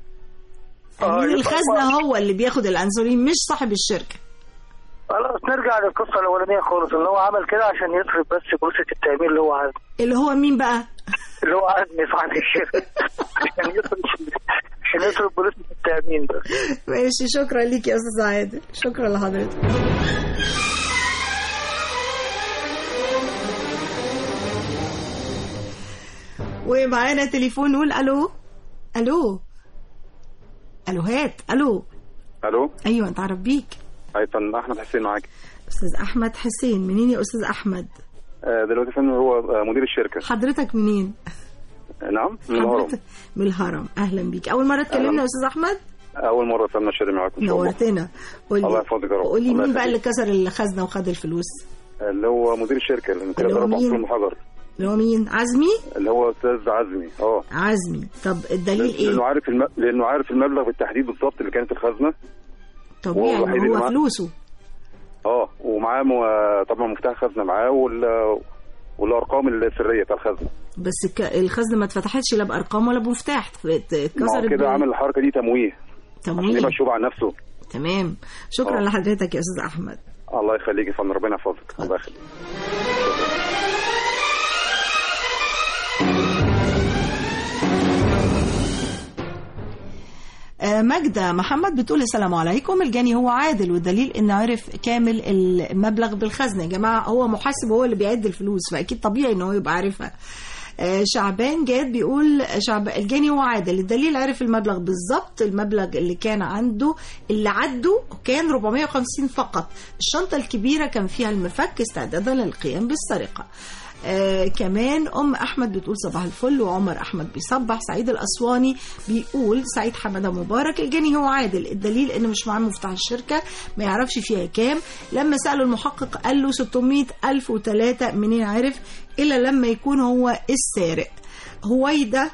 امين يبقى الخزنه هو- هو اللي بياخد الانسولين مش صاحب الشركه خلاص نرجع للقصه الاولانيه خالص ان هو عمل كده عشان يصرف بس فلوس التامين اللي هو عايزه اللي هو مين بقى اللي هو عزمي صاحب الشركه عشان يصرف عشان يصرف فلوس التامين بس ماشي شكرا ليك يا استاذ عادل شكرا لحضرتك ومعانا تليفون نقول الو الو الو هات الو الو ايوه انت عارف بيك ايضا احمد حسين معاك استاذ احمد حسين منين يا استاذ احمد آه، دلوقتي فندم هو آه، مدير الشركه حضرتك منين آه، نعم من الهرم حضرتك من الهرم اهلا بيك اول مره اتكلمنا يا استاذ احمد اول مره فندم اشتري معاكم ان شاء الله نورتنا قولي الله يحفظك يا رب قولي الله مين بقى اللي يخليك. كسر الخزنه وخد الفلوس اللي هو مدير الشركه اللي كده اللي هو ضرب مين؟ عصفور بحجر اللي هو مين عزمي اللي هو استاذ عزمي اه عزمي طب الدليل ايه لانه عارف الم... لانه عارف المبلغ بالتحديد بالظبط اللي كانت الخزنه طبيعي هو الوحيد ما اللي هو معاه. فلوسه اه ومعاه م... طبعا مفتاح خزنه معاه وال... والارقام السريه بتاع الخزنه بس الك- الخزنه ما اتفتحتش لا بارقام ولا بمفتاح ما هو اتكسرت كده بال- عمل الحركه دي تمويه تمويه. عشان يبقى شوب عن نفسه تمام شكرا آه. لحضرتك يا استاذ احمد الله يخليك يا فندم ربنا يحفظك الله يخليك آه، ماجدة محمد بتقول السلام عليكم الجاني هو عادل والدليل انه عرف كامل المبلغ بالخزنه يا جماعه هو محاسب هو اللي بيعد الفلوس فاكيد طبيعي ان هو يبقى عارفها آه، شعبان جاد بيقول شعب الجاني هو عادل الدليل عرف المبلغ بالظبط المبلغ اللي كان عنده اللي عده كان 450 فقط الشنطة الكبيرة كان فيها المفك استعدادا للقيام بالسرقة آه كمان ام احمد بتقول صباح الفل وعمر احمد بيصبح سعيد الاسواني بيقول سعيد حماده مبارك الجاني هو عادل الدليل انه مش معاه مفتاح الشركه ما يعرفش فيها كام لما سالوا المحقق قال له 600 الف وثلاثه منين عرف الا لما يكون هو السارق هويده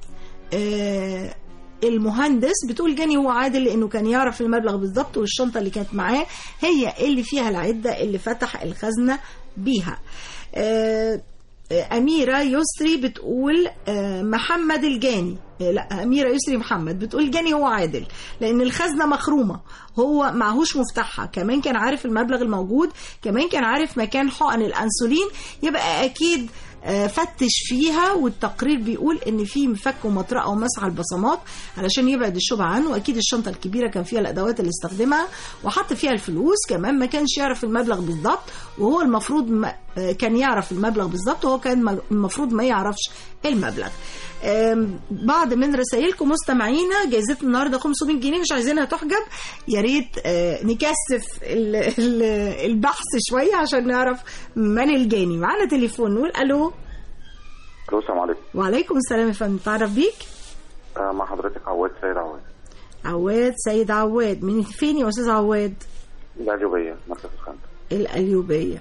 آه المهندس بتقول جاني هو عادل لانه كان يعرف المبلغ بالظبط والشنطه اللي كانت معاه هي اللي فيها العده اللي فتح الخزنه بيها آه، آه، أميرة يسري بتقول آه، محمد الجاني آه، لا أميرة يسري محمد بتقول الجاني هو عادل لأن الخزنة مخرومة هو معهوش مفتاحها كمان كان عارف المبلغ الموجود كمان كان عارف مكان حقن الأنسولين يبقى أكيد آه، فتش فيها والتقرير بيقول ان في مفك ومطرقه ومسح البصمات علشان يبعد الشبهه عنه واكيد الشنطه الكبيره كان فيها الادوات اللي استخدمها وحط فيها الفلوس كمان ما كانش يعرف المبلغ بالظبط وهو المفروض ما آه، كان يعرف المبلغ بالظبط وهو كان م- المفروض ما يعرفش المبلغ آم، بعض من رسائلكم مستمعينا جايزتنا النهارده 500 جنيه مش عايزينها تحجب يا ريت آه، نكثف ال- ال- البحث شويه عشان نعرف من الجاني معانا تليفون نقول الو الو السلام عليكم وعليكم السلام يا فندم تعرف بيك آه، مع حضرتك عواد سيد عواد عواد سيد عواد من فين يا استاذ عواد الأجوبية مركز الخمسة القليوبيه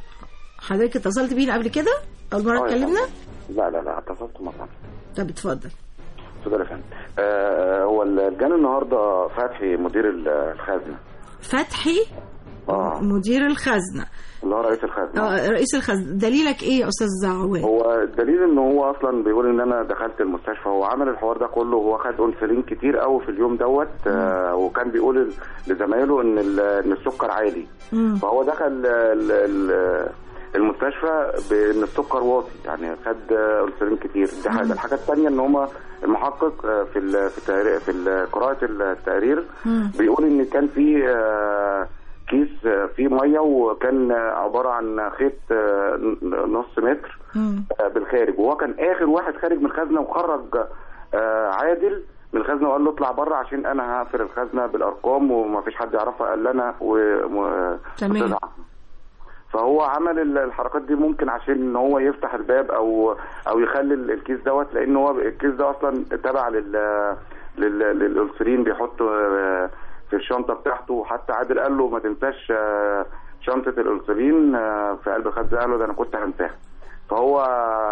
حضرتك اتصلت بينا قبل كده اول مره آه، يا اتكلمنا فندم. لا لا لا اتصلت مرة طب اتفضل اتفضل يا فندم آه، هو الجان النهارده فتحي مدير ال- الخزنة فتحي اه مدير الخزنه اللي هو رئيس الخزنة اه رئيس الخزنه دليلك ايه يا استاذ عواد هو الدليل ان هو اصلا بيقول ان انا دخلت المستشفى هو عمل الحوار ده كله وهو خد انسولين كتير قوي في اليوم دوت آه وكان بيقول ل- لزمايله ان ال- ان السكر عالي مم. فهو دخل ال- ال- المستشفى بان السكر واطي يعني خد انسولين كتير دي حاجه الحاجه الثانيه ان هما المحقق آه، في ال- في التقرير- في ال- قراءه التقرير مم. بيقول ان كان في آه، كيس آه، فيه ميه وكان آه، عباره عن خيط آه، ن- نص متر آه، بالخارج وهو كان اخر واحد خارج من الخزنه وخرج آه، عادل من الخزنه وقال له اطلع بره عشان انا هقفل الخزنه بالارقام وما فيش حد يعرفها قال لنا و و- تمام. أستاذ عمرو. فهو عمل ال- الحركات دي ممكن عشان ان هو يفتح الباب او او يخلي ال- الكيس دوت لان هو الكيس ده اصلا تبع لل لل- للانسولين بيحطه آه، في الشنطه بتاعته وحتى عادل قال له ما تنساش آه، شنطه الانسولين آه، في قلب الخزنه قال له ده انا كنت هنساها فهو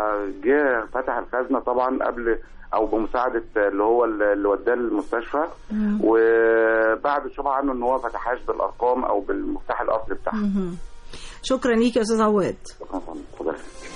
جه فتح الخزنه طبعا قبل او بمساعده اللي هو اللي وداه المستشفى مم. وبعد الشبهه عنه ان هو ما فتحهاش بالارقام او بالمفتاح الاصلي بتاعها مهم. شكرا ليك يا استاذ عواد شكرا فندم. اتفضل.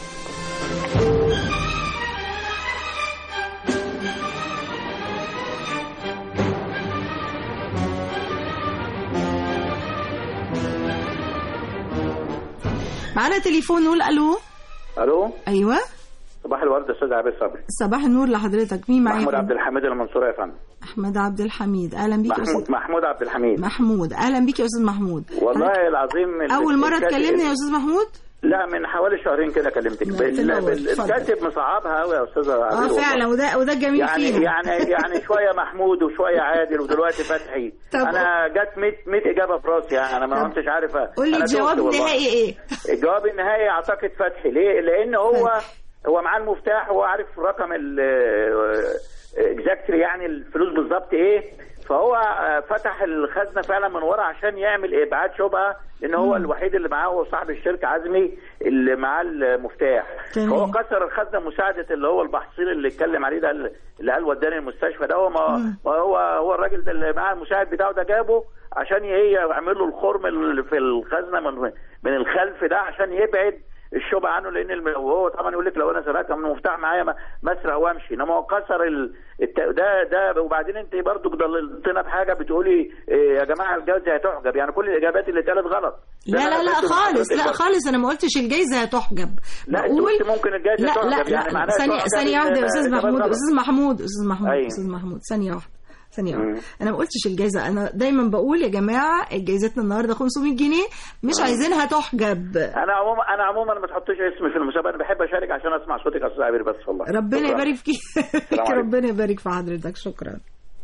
معانا تليفون نقول الو الو ايوه صباح الورد استاذ عبيد صبري صباح النور لحضرتك مين معايا محمود عبد الحميد المنصوري يا فندم احمد عبد الحميد اهلا بيك يا محمود استاذ محمود عبد الحميد محمود اهلا بيك يا استاذ محمود والله العظيم ال- اول مره الكاتب- تكلمني يا استاذ محمود لا من حوالي شهرين كده كلمتك لا، بال- في الأول. بال- اتفضل. الكاتب مصعبها قوي يا استاذ اه عبيد فعلا وده وده الجميل يعني فيها يعني يعني شويه محمود وشويه عادل ودلوقتي فتحي طب- انا جت 100 100 اجابه في راسي يعني انا ما كنتش عارف أ- قول لي أنا الجواب تهت والله. النهائي ايه الجواب النهائي اعتقد فتحي ليه؟ لان هو هو معاه المفتاح وهو عارف رقم ال اكزاكتلي يعني الفلوس بالظبط ايه فهو آه، فتح الخزنه فعلا من ورا عشان يعمل ابعاد شبهه لان هو الوحيد اللي معاه هو صاحب الشركه عزمي اللي معاه المفتاح تمام. فهو كسر الخزنه مساعده اللي هو البحصير اللي اتكلم عليه ده اللي قال وداني المستشفى ده هو ما ما هو هو الراجل ده اللي معاه المساعد بتاعه ده جابه عشان ايه يعمل له الخرم اللي في الخزنه من من الخلف ده عشان يبعد الشبهه عنه لان الم... وهو طبعا يقول لك لو انا سرقت من المفتاح معايا ما ما اسرق وامشي انما هو كسر ال... الت... ده ده وبعدين انت برضو ضللتنا بحاجه بتقولي إيه يا جماعه الجوازه هتحجب يعني كل الاجابات اللي اتقالت غلط ده لا أنا لا لا قلت خالص لا لحضرتك خالص انا ما قلتش الجايزه هتحجب لا، أنت قلت ممكن الجايزة لا تحجب، لا يعني لا معناها ثانيه تحجب ثانيه واحده يا ال- استاذ الإجابات محمود غلط. استاذ محمود استاذ محمود أيوة. استاذ محمود ثانيه واحده ثانية واحدة أنا ما قلتش الجايزة أنا دايما بقول يا جماعة جايزتنا النهاردة 500 جنيه مش عايزينها تحجب انا عموما انا عموما ما تحطوش اسمي في المسابقه انا بحب اشارك عشان اسمع صوتك يا استاذ عبير بس والله ربنا شكراً. يبارك فيك السلام عليكم. ربنا يبارك في حضرتك شكرا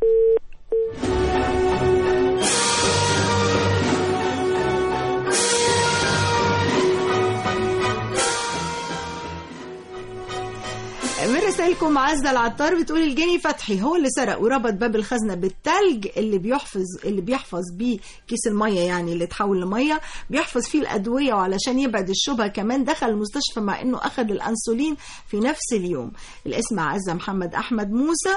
من رسائلكم عزة العطار بتقول الجاني فتحي هو اللي سرق وربط باب الخزنة بالتلج اللي بيحفظ اللي بيحفظ بيه كيس المية يعني اللي اتحول لمية بيحفظ فيه الأدوية وعلشان يبعد الشبهة كمان دخل المستشفى مع إنه أخذ الأنسولين في نفس اليوم الاسم عزة محمد أحمد موسى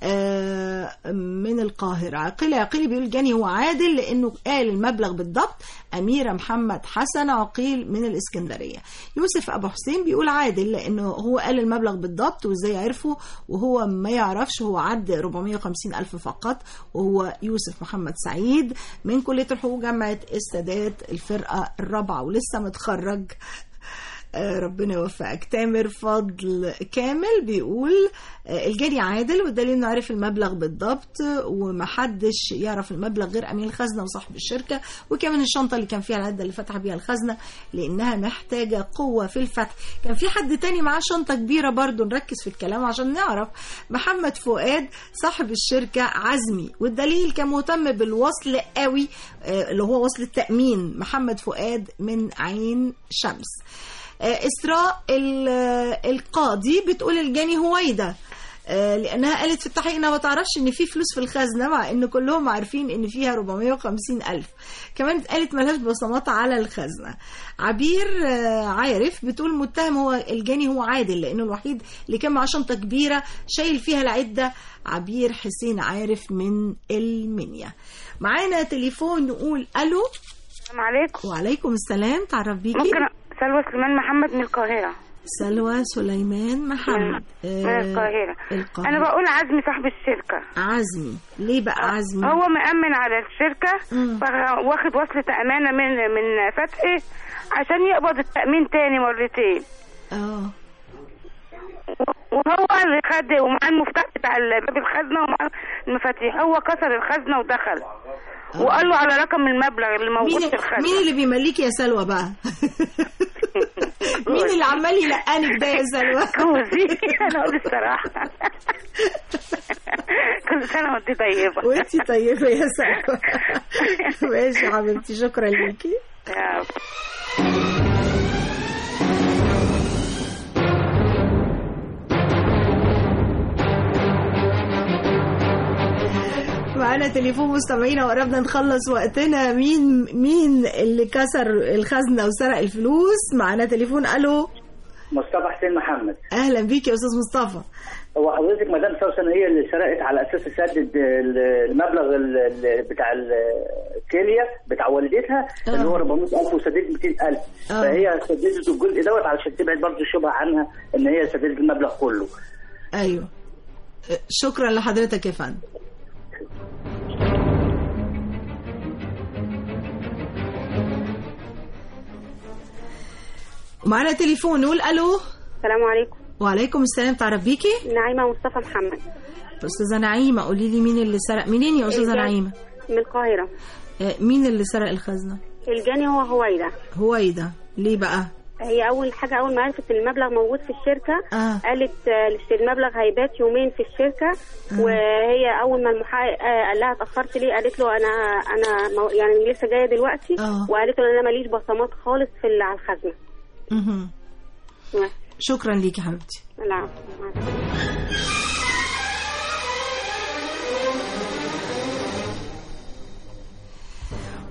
آه، من القاهرة عقيلة عقيلي بيقول الجاني هو عادل لأنه قال المبلغ بالضبط أميرة محمد حسن عقيل من الإسكندرية يوسف أبو حسين بيقول عادل لأنه هو قال المبلغ بالضبط وإزاي عرفه وهو ما يعرفش هو عد 450 ألف فقط وهو يوسف محمد سعيد من كلية الحقوق جامعة السادات الفرقة الرابعة ولسه متخرج آه، ربنا يوفقك تامر فضل كامل بيقول آه، الجاني عادل والدليل انه عرف المبلغ بالضبط ومحدش يعرف المبلغ غير امين الخزنه وصاحب الشركه وكمان الشنطه اللي كان فيها العده اللي فتح بيها الخزنه لانها محتاجه قوه في الفتح كان في حد تاني معاه شنطه كبيره برضو نركز في الكلام عشان نعرف محمد فؤاد صاحب الشركه عزمي والدليل كان مهتم بالوصل قوي آه، اللي هو وصل التامين محمد فؤاد من عين شمس آه، إسراء ال- آه، القاضي بتقول الجاني هويدا آه، لأنها قالت في التحقيق إنها ما تعرفش إن في فلوس في الخزنة مع إن كلهم عارفين إن فيها 450 ألف كمان قالت ملهاش بصمات على الخزنة عبير آه، عارف بتقول متهم هو الجاني هو عادل لأنه الوحيد اللي كان معاه شنطة كبيرة شايل فيها العدة عبير حسين عارف من المنيا معانا تليفون نقول ألو السلام عليكم وعليكم السلام تعرف بيكي ممكن سلوى سليمان محمد من القاهرة سلوى سليمان محمد من آه، القاهرة القاهرة أنا بقول عزمي صاحب الشركة عزمي ليه بقى عزمي هو مأمن على الشركة فا- واخد وصلة أمانة من من فتحي عشان يقبض التأمين تاني مرتين اه وهو اللي خد ومعاه المفتاح بتاع باب الخزنة ومعاه المفاتيح هو كسر الخزنة ودخل وقال له على رقم المبلغ اللي موجود مين في الخزنة مين اللي بيمليكي يا سلوى بقى مين اللي عمال يلقنك ده يا سلوى جوزي انا اقول الصراحه كل سنه وانت طيبه وانتي طيبه يا سلوى ماشي يا حبيبتي شكرا ليكي يا معانا تليفون مستمعينا وقربنا نخلص وقتنا مين مين اللي كسر الخزنه وسرق الفلوس معانا تليفون الو مصطفى حسين محمد اهلا بيك يا استاذ مصطفى هو حضرتك مدام سوسن هي اللي سرقت على اساس تسدد ال- المبلغ ال- ال- بتاع ال- الكليه بتاع والدتها اللي هو 400000 وسددت 200000 آه. فهي سددت الجزء دوت علشان تبعد برضه الشبهه عنها ان هي سددت المبلغ كله ايوه شكرا لحضرتك يا فندم معانا تليفون نقول الو السلام عليكم وعليكم السلام تعرف بيكي نعيمه مصطفى محمد استاذه نعيمه قولي لي مين اللي سرق منين يا استاذه الجاني. نعيمه من القاهره آه، مين اللي سرق الخزنه الجاني هو هويدا هويدا ليه بقى هي اول حاجه اول ما عرفت ان المبلغ موجود في الشركه آه. قالت آه، المبلغ هيبات يومين في الشركه آه. وهي اول ما المحقق آه، قال لها اتاخرت ليه قالت له انا انا مو- يعني لسه جايه دلوقتي آه. وقالت له انا ماليش بصمات خالص في اللي على الخزنه مهم. شكرا ليكي حبيبتي العفو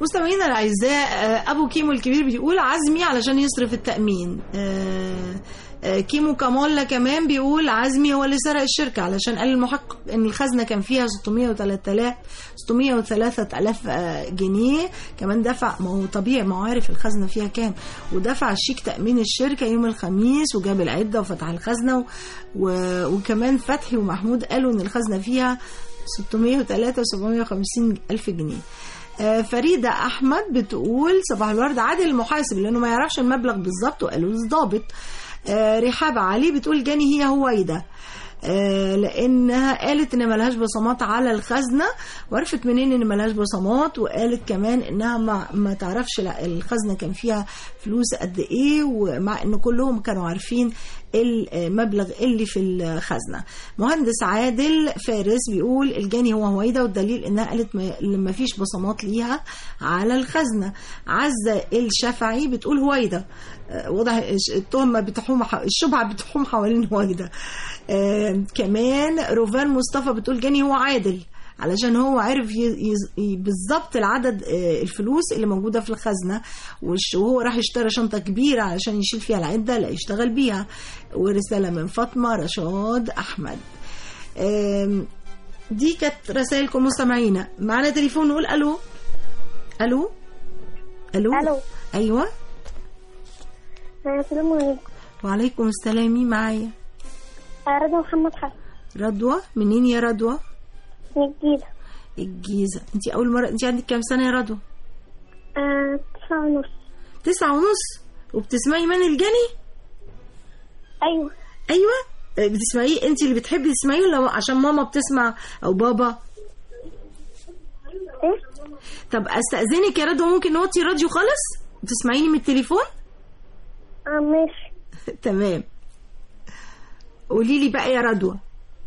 مستمعينا الاعزاء آه، ابو كيمو الكبير بيقول عزمي علشان يصرف التامين آه، آه، كيمو كامولا كمان بيقول عزمي هو اللي سرق الشركه علشان قال المحقق ان الخزنه كان فيها 603 603000 آه، جنيه كمان دفع ما هو طبيعي ما هو عارف الخزنه فيها كام ودفع الشيك تامين الشركه يوم الخميس وجاب العده وفتح الخزنه و... و... وكمان فتحي ومحمود قالوا ان الخزنه فيها 603 و750 ألف جنيه آه، فريدة أحمد بتقول صباح الورد عادل المحاسب لأنه ما يعرفش المبلغ بالظبط وقالوا له ضابط آه، رحاب علي بتقول جاني هي هويدا آه، لانها قالت ان ملهاش بصمات على الخزنه وعرفت منين ان ملهاش بصمات وقالت كمان انها ما, ما تعرفش لا الخزنه كان فيها فلوس قد ايه ومع ان كلهم كانوا عارفين المبلغ اللي في الخزنه مهندس عادل فارس بيقول الجاني هو هويدا والدليل انها قالت ما- ما فيش بصمات ليها على الخزنه عزه الشافعي بتقول هويدا آه، واضح التهمه بتحوم ح- الشبهه بتحوم حوالين هويدا آه، كمان روفان مصطفى بتقول جاني هو عادل علشان هو عرف ي- يز- ي- بالظبط العدد آه، الفلوس اللي موجوده في الخزنه وش- وهو راح اشترى شنطه كبيره علشان يشيل فيها العده لا يشتغل بيها ورساله من فاطمه رشاد احمد آم، دي كانت رسائلكم مستمعينا معانا تليفون نقول الو الو الو الو ايوه السلام عليكم وعليكم السلام مين معايا رضا محمد حسن رضوى منين يا رضوى من الجيزة الجيزه انت اول مره انت عندك كام سنه يا رضوى آه، تسعة ونص تسعة ونص وبتسمعي من الجني ايوه ايوه آه، بتسمعيه انت اللي بتحبي تسمعيه ولا عشان ماما بتسمع او بابا ايه طب استاذنك يا رضوى ممكن نوطي الراديو خالص وتسمعيني من التليفون اه ماشي تمام قولي لي بقى يا رضوى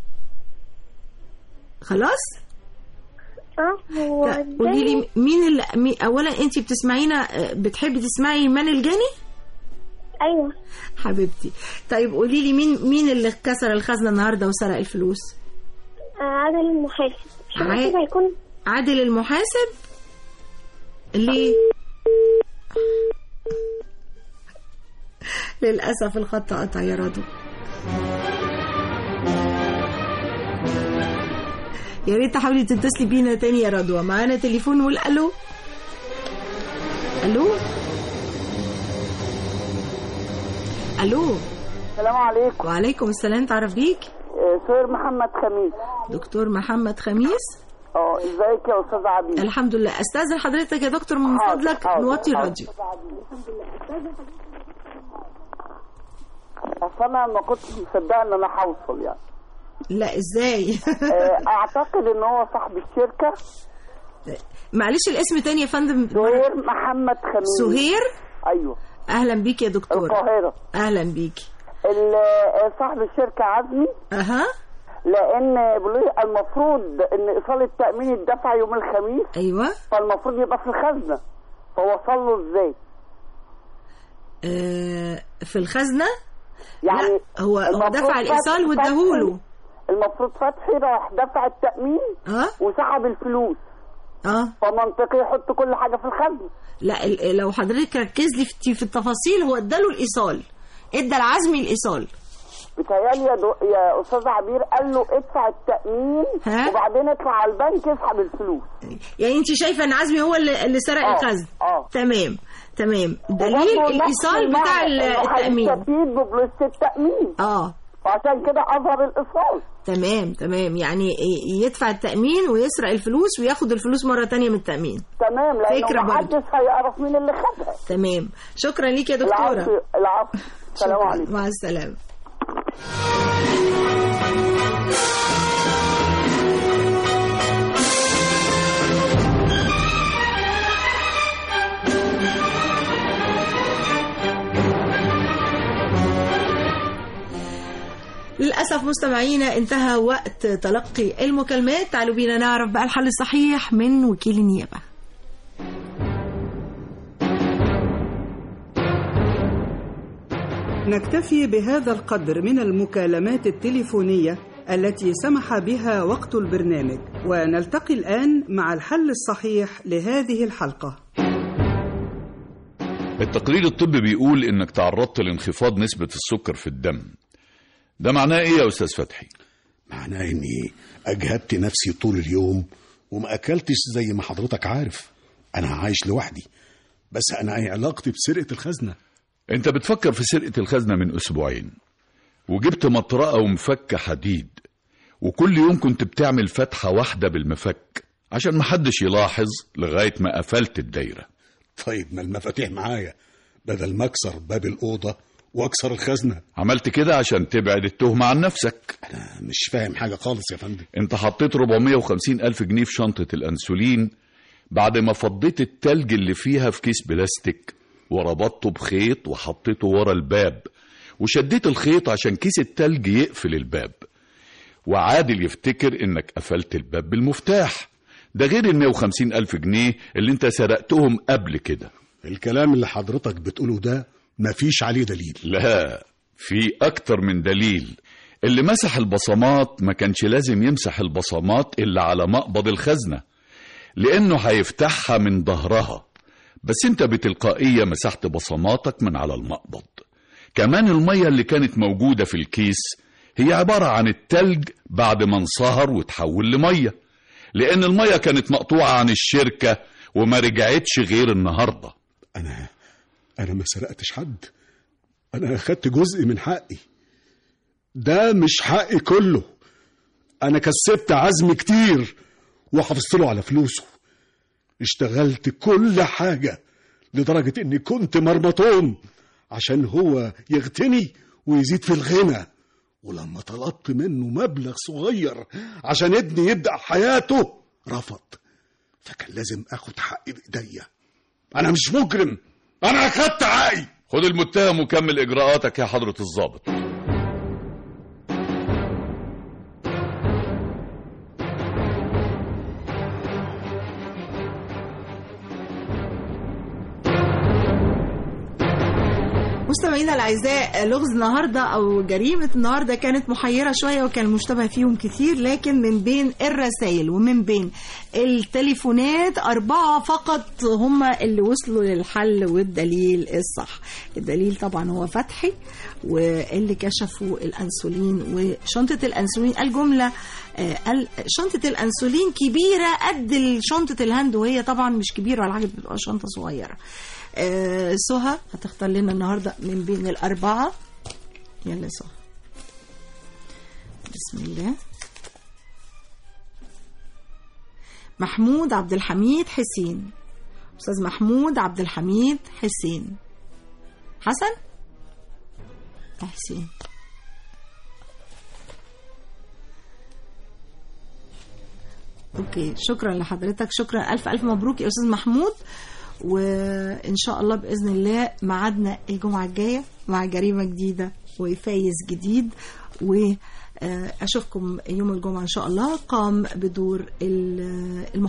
خلاص اه هو قولي لي مين اللي مين اولا انت بتسمعينا آه، بتحبي تسمعي من الجاني ايوه حبيبتي طيب قولي لي مين مين اللي كسر الخزنه النهارده وسرق الفلوس آه، عادل المحاسب شو عاد- كده هيكون عادل المحاسب ليه للأسف الخط قطع يا رضوى يا ريت تحاولي تتصلي بينا تاني يا رضوى معانا تليفون نقول الو الو الو السلام عليكم وعليكم السلام تعرف بيك آه، سير محمد خميس دكتور محمد خميس اه ازيك يا استاذ عبيد الحمد لله استاذن حضرتك يا دكتور من فضلك نوطي الراديو اصل انا ما كنتش مصدقه ان انا هوصل يعني لا ازاي آه، اعتقد ان هو صاحب الشركه معلش الاسم تاني يا فندم سهير محمد خميس سهير ايوه اهلا بيك يا دكتور القاهره اهلا بيك ال- آه، صاحب الشركه عزمي اها لان بيقولوا لي المفروض ان ايصال التامين يدفع يوم الخميس ايوه فالمفروض يبقى في الخزنه فوصل له ازاي آه في الخزنه يعني لا هو هو المفروض دفع الايصال فتحي- واداهوله المفروض فتحي راح دفع التامين اه وسحب الفلوس اه فمنطقي يحط كل حاجه في الخزنه لا ال- لو حضرتك ركز لي في في التفاصيل هو اداله الايصال ادى العزمي الايصال بيتهيألي يا, دو... يا استاذ عبير قال له ادفع التامين ها؟ وبعدين اطلع على البنك اسحب الفلوس يعني انت شايفه ان عزمي هو اللي, اللي سرق آه، الخزن اه تمام تمام دليل وبرضه نفس الايصال بتاع المعنى، إنه التامين هيستفيد ببلوس التامين اه وعشان كده اظهر الايصال تمام تمام يعني ي- يدفع التأمين ويسرق الفلوس وياخد الفلوس مرة تانية من التأمين تمام لانه فكرة برضه. محدش هيعرف مين اللي خدها تمام شكرا ليك يا دكتورة العفو العفو السلام شكراً. عليكم مع السلامة للأسف مستمعينا انتهى وقت تلقي المكالمات تعالوا بينا نعرف بقى الحل الصحيح من وكيل النيابة نكتفي بهذا القدر من المكالمات التليفونية التي سمح بها وقت البرنامج ونلتقي الآن مع الحل الصحيح لهذه الحلقة التقرير الطبي بيقول انك تعرضت لانخفاض نسبة السكر في الدم ده معناه ايه يا استاذ فتحي معناه اني اجهدت نفسي طول اليوم وما اكلتش زي ما حضرتك عارف انا عايش لوحدي بس انا ايه علاقتي بسرقه الخزنه انت بتفكر في سرقة الخزنة من اسبوعين وجبت مطرقة ومفك حديد وكل يوم كنت بتعمل فتحة واحدة بالمفك عشان محدش يلاحظ لغاية ما قفلت الدايرة طيب ما المفاتيح معايا بدل ما اكسر باب الاوضه واكسر الخزنه عملت كده عشان تبعد التهمة عن نفسك انا مش فاهم حاجه خالص يا فندم انت حطيت 450 ألف جنيه في شنطة الأنسولين بعد ما فضيت التلج اللي فيها في كيس بلاستيك وربطته بخيط وحطيته ورا الباب وشديت الخيط عشان كيس التلج يقفل الباب وعادل يفتكر انك قفلت الباب بالمفتاح ده غير ال 150 ألف جنيه اللي انت سرقتهم قبل كده الكلام اللي حضرتك بتقوله ده مفيش عليه دليل لا في أكتر من دليل اللي مسح البصمات ما كانش لازم يمسح البصمات إلا على مقبض الخزنة لأنه هيفتحها من ظهرها بس انت بتلقائية مسحت بصماتك من على المقبض كمان المية اللي كانت موجودة في الكيس هي عبارة عن التلج بعد ما انصهر وتحول لمية لأن المية كانت مقطوعة عن الشركة وما رجعتش غير النهاردة انا انا ما سرقتش حد انا اخدت جزء من حقي ده مش حقي كله انا كسبت عزم كتير وحافظت له على فلوسه اشتغلت كل حاجة لدرجة اني كنت مرمطون عشان هو يغتني ويزيد في الغنى ولما طلبت منه مبلغ صغير عشان ابني يبدأ حياته رفض فكان لازم اخد حقي بايديا انا مش مجرم انا اخدت حقي خد المتهم وكمل إجراءاتك يا حضرة الضابط مستمعينا الاعزاء لغز النهارده او جريمه النهارده كانت محيره شويه وكان المشتبه فيهم كتير لكن من بين الرسائل ومن بين التليفونات اربعه فقط هم اللي وصلوا للحل والدليل الصح الدليل طبعا هو فتحي واللي كشفوا الانسولين وشنطه الانسولين الجمله آه، قال شنطه الانسولين كبيره قد شنطه الهند وهي طبعا مش كبيره ولا حاجه بتبقى شنطه صغيره آه، سهى هتختار لنا النهارده من بين الأربعة يلا يا سهى بسم الله محمود عبد الحميد حسين أستاذ محمود عبد الحميد حسين حسن حسين اوكي شكرا لحضرتك شكرا الف الف مبروك يا استاذ محمود وان شاء الله باذن الله ميعادنا الجمعه الجايه مع جريمه جديده وفايز جديد واشوفكم يوم الجمعه ان شاء الله قام بدور المحامي